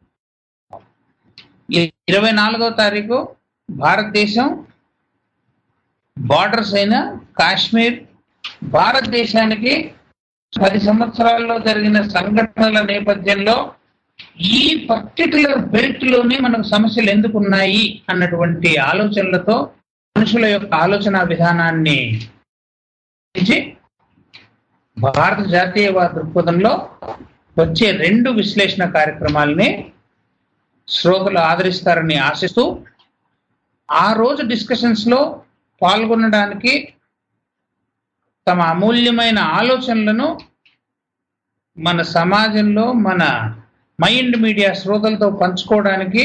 ఇరవై నాలుగవ తారీఖు భారతదేశం బార్డర్స్ అయిన కాశ్మీర్ భారతదేశానికి పది సంవత్సరాల్లో జరిగిన సంఘటనల నేపథ్యంలో ఈ పర్టికులర్ బెల్ట్ లోనే మనకు సమస్యలు ఎందుకు ఉన్నాయి అన్నటువంటి ఆలోచనలతో మనుషుల యొక్క ఆలోచన విధానాన్ని ఇచ్చి భారత జాతీయవాద దృక్పథంలో వచ్చే రెండు విశ్లేషణ కార్యక్రమాలని శ్రోతలు ఆదరిస్తారని ఆశిస్తూ ఆ రోజు డిస్కషన్స్ లో పాల్గొనడానికి తమ అమూల్యమైన ఆలోచనలను మన సమాజంలో మన మైండ్ మీడియా శ్రోతలతో పంచుకోవడానికి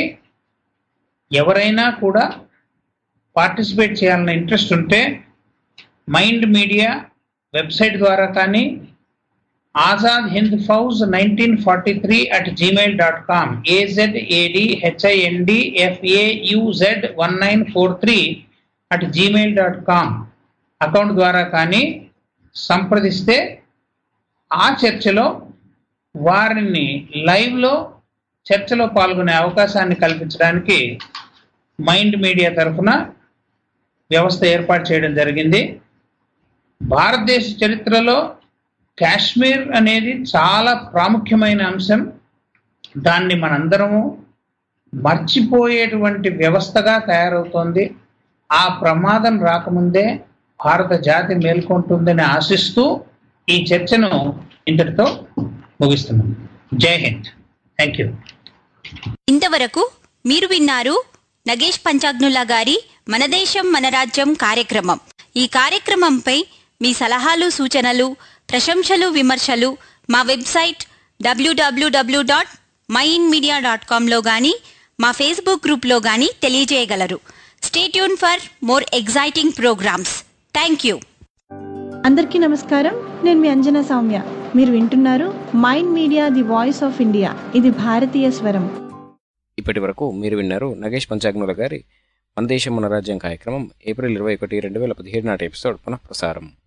ఎవరైనా కూడా పార్టిసిపేట్ చేయాలన్న ఇంట్రెస్ట్ ఉంటే మైండ్ మీడియా వెబ్సైట్ ద్వారా కానీ Azad Hind Fauj nineteen forty three at Gmail dot com A Z A D H I N D F A U Z one nine four three at Gmail dot com account ద్వారా కానీ సంప్రదిస్తే ఆ చర్చలో వారిని లైవ్లో చర్చలో పాల్గొనే అవకాశాన్ని కల్పించడానికి మైండ్ మీడియా తరఫున వ్యవస్థ ఏర్పాటు చేయడం జరిగింది భారతదేశ చరిత్రలో కాశ్మీర్ అనేది చాలా ప్రాముఖ్యమైన అంశం దాన్ని మనందరము మర్చిపోయేటువంటి వ్యవస్థగా తయారవుతోంది ఆ ప్రమాదం రాకముందే భారత జాతి మేల్కొంటుందని ఆశిస్తూ ఈ చర్చను ఇంతటితో ముగిస్తున్నాం జై హింద్ థ్యాంక్ యూ ఇంతవరకు మీరు విన్నారు నగేష్ పంచాగ్నుల గారి మన దేశం మన రాజ్యం కార్యక్రమం ఈ కార్యక్రమంపై మీ సలహాలు సూచనలు ప్రశంసలు విమర్శలు మా website W W W dot mind media dot కామ్లో కానీ మా ఫేస్బుక్ గ్రూప్లో కానీ తెలియజేయగలరు stay tuned for more exciting programmes thank you అందరికీ నమస్కారం నేను మీ అంజనా సౌమ్య మీరు వింటున్నారు mind media the voice of India ఇది భారతీయ స్వరం ఇప్పటి వరకు మీరు విన్నారు నగేష్ పంచాగ్నుల గారి మన దేశం మన రాజ్యం కార్యక్రమం ఏప్రిల్ ఇరవై ఒకటి రెండు వేల పదిహేడు నాటి ఎపిసోడ్ పునః ప్రసారం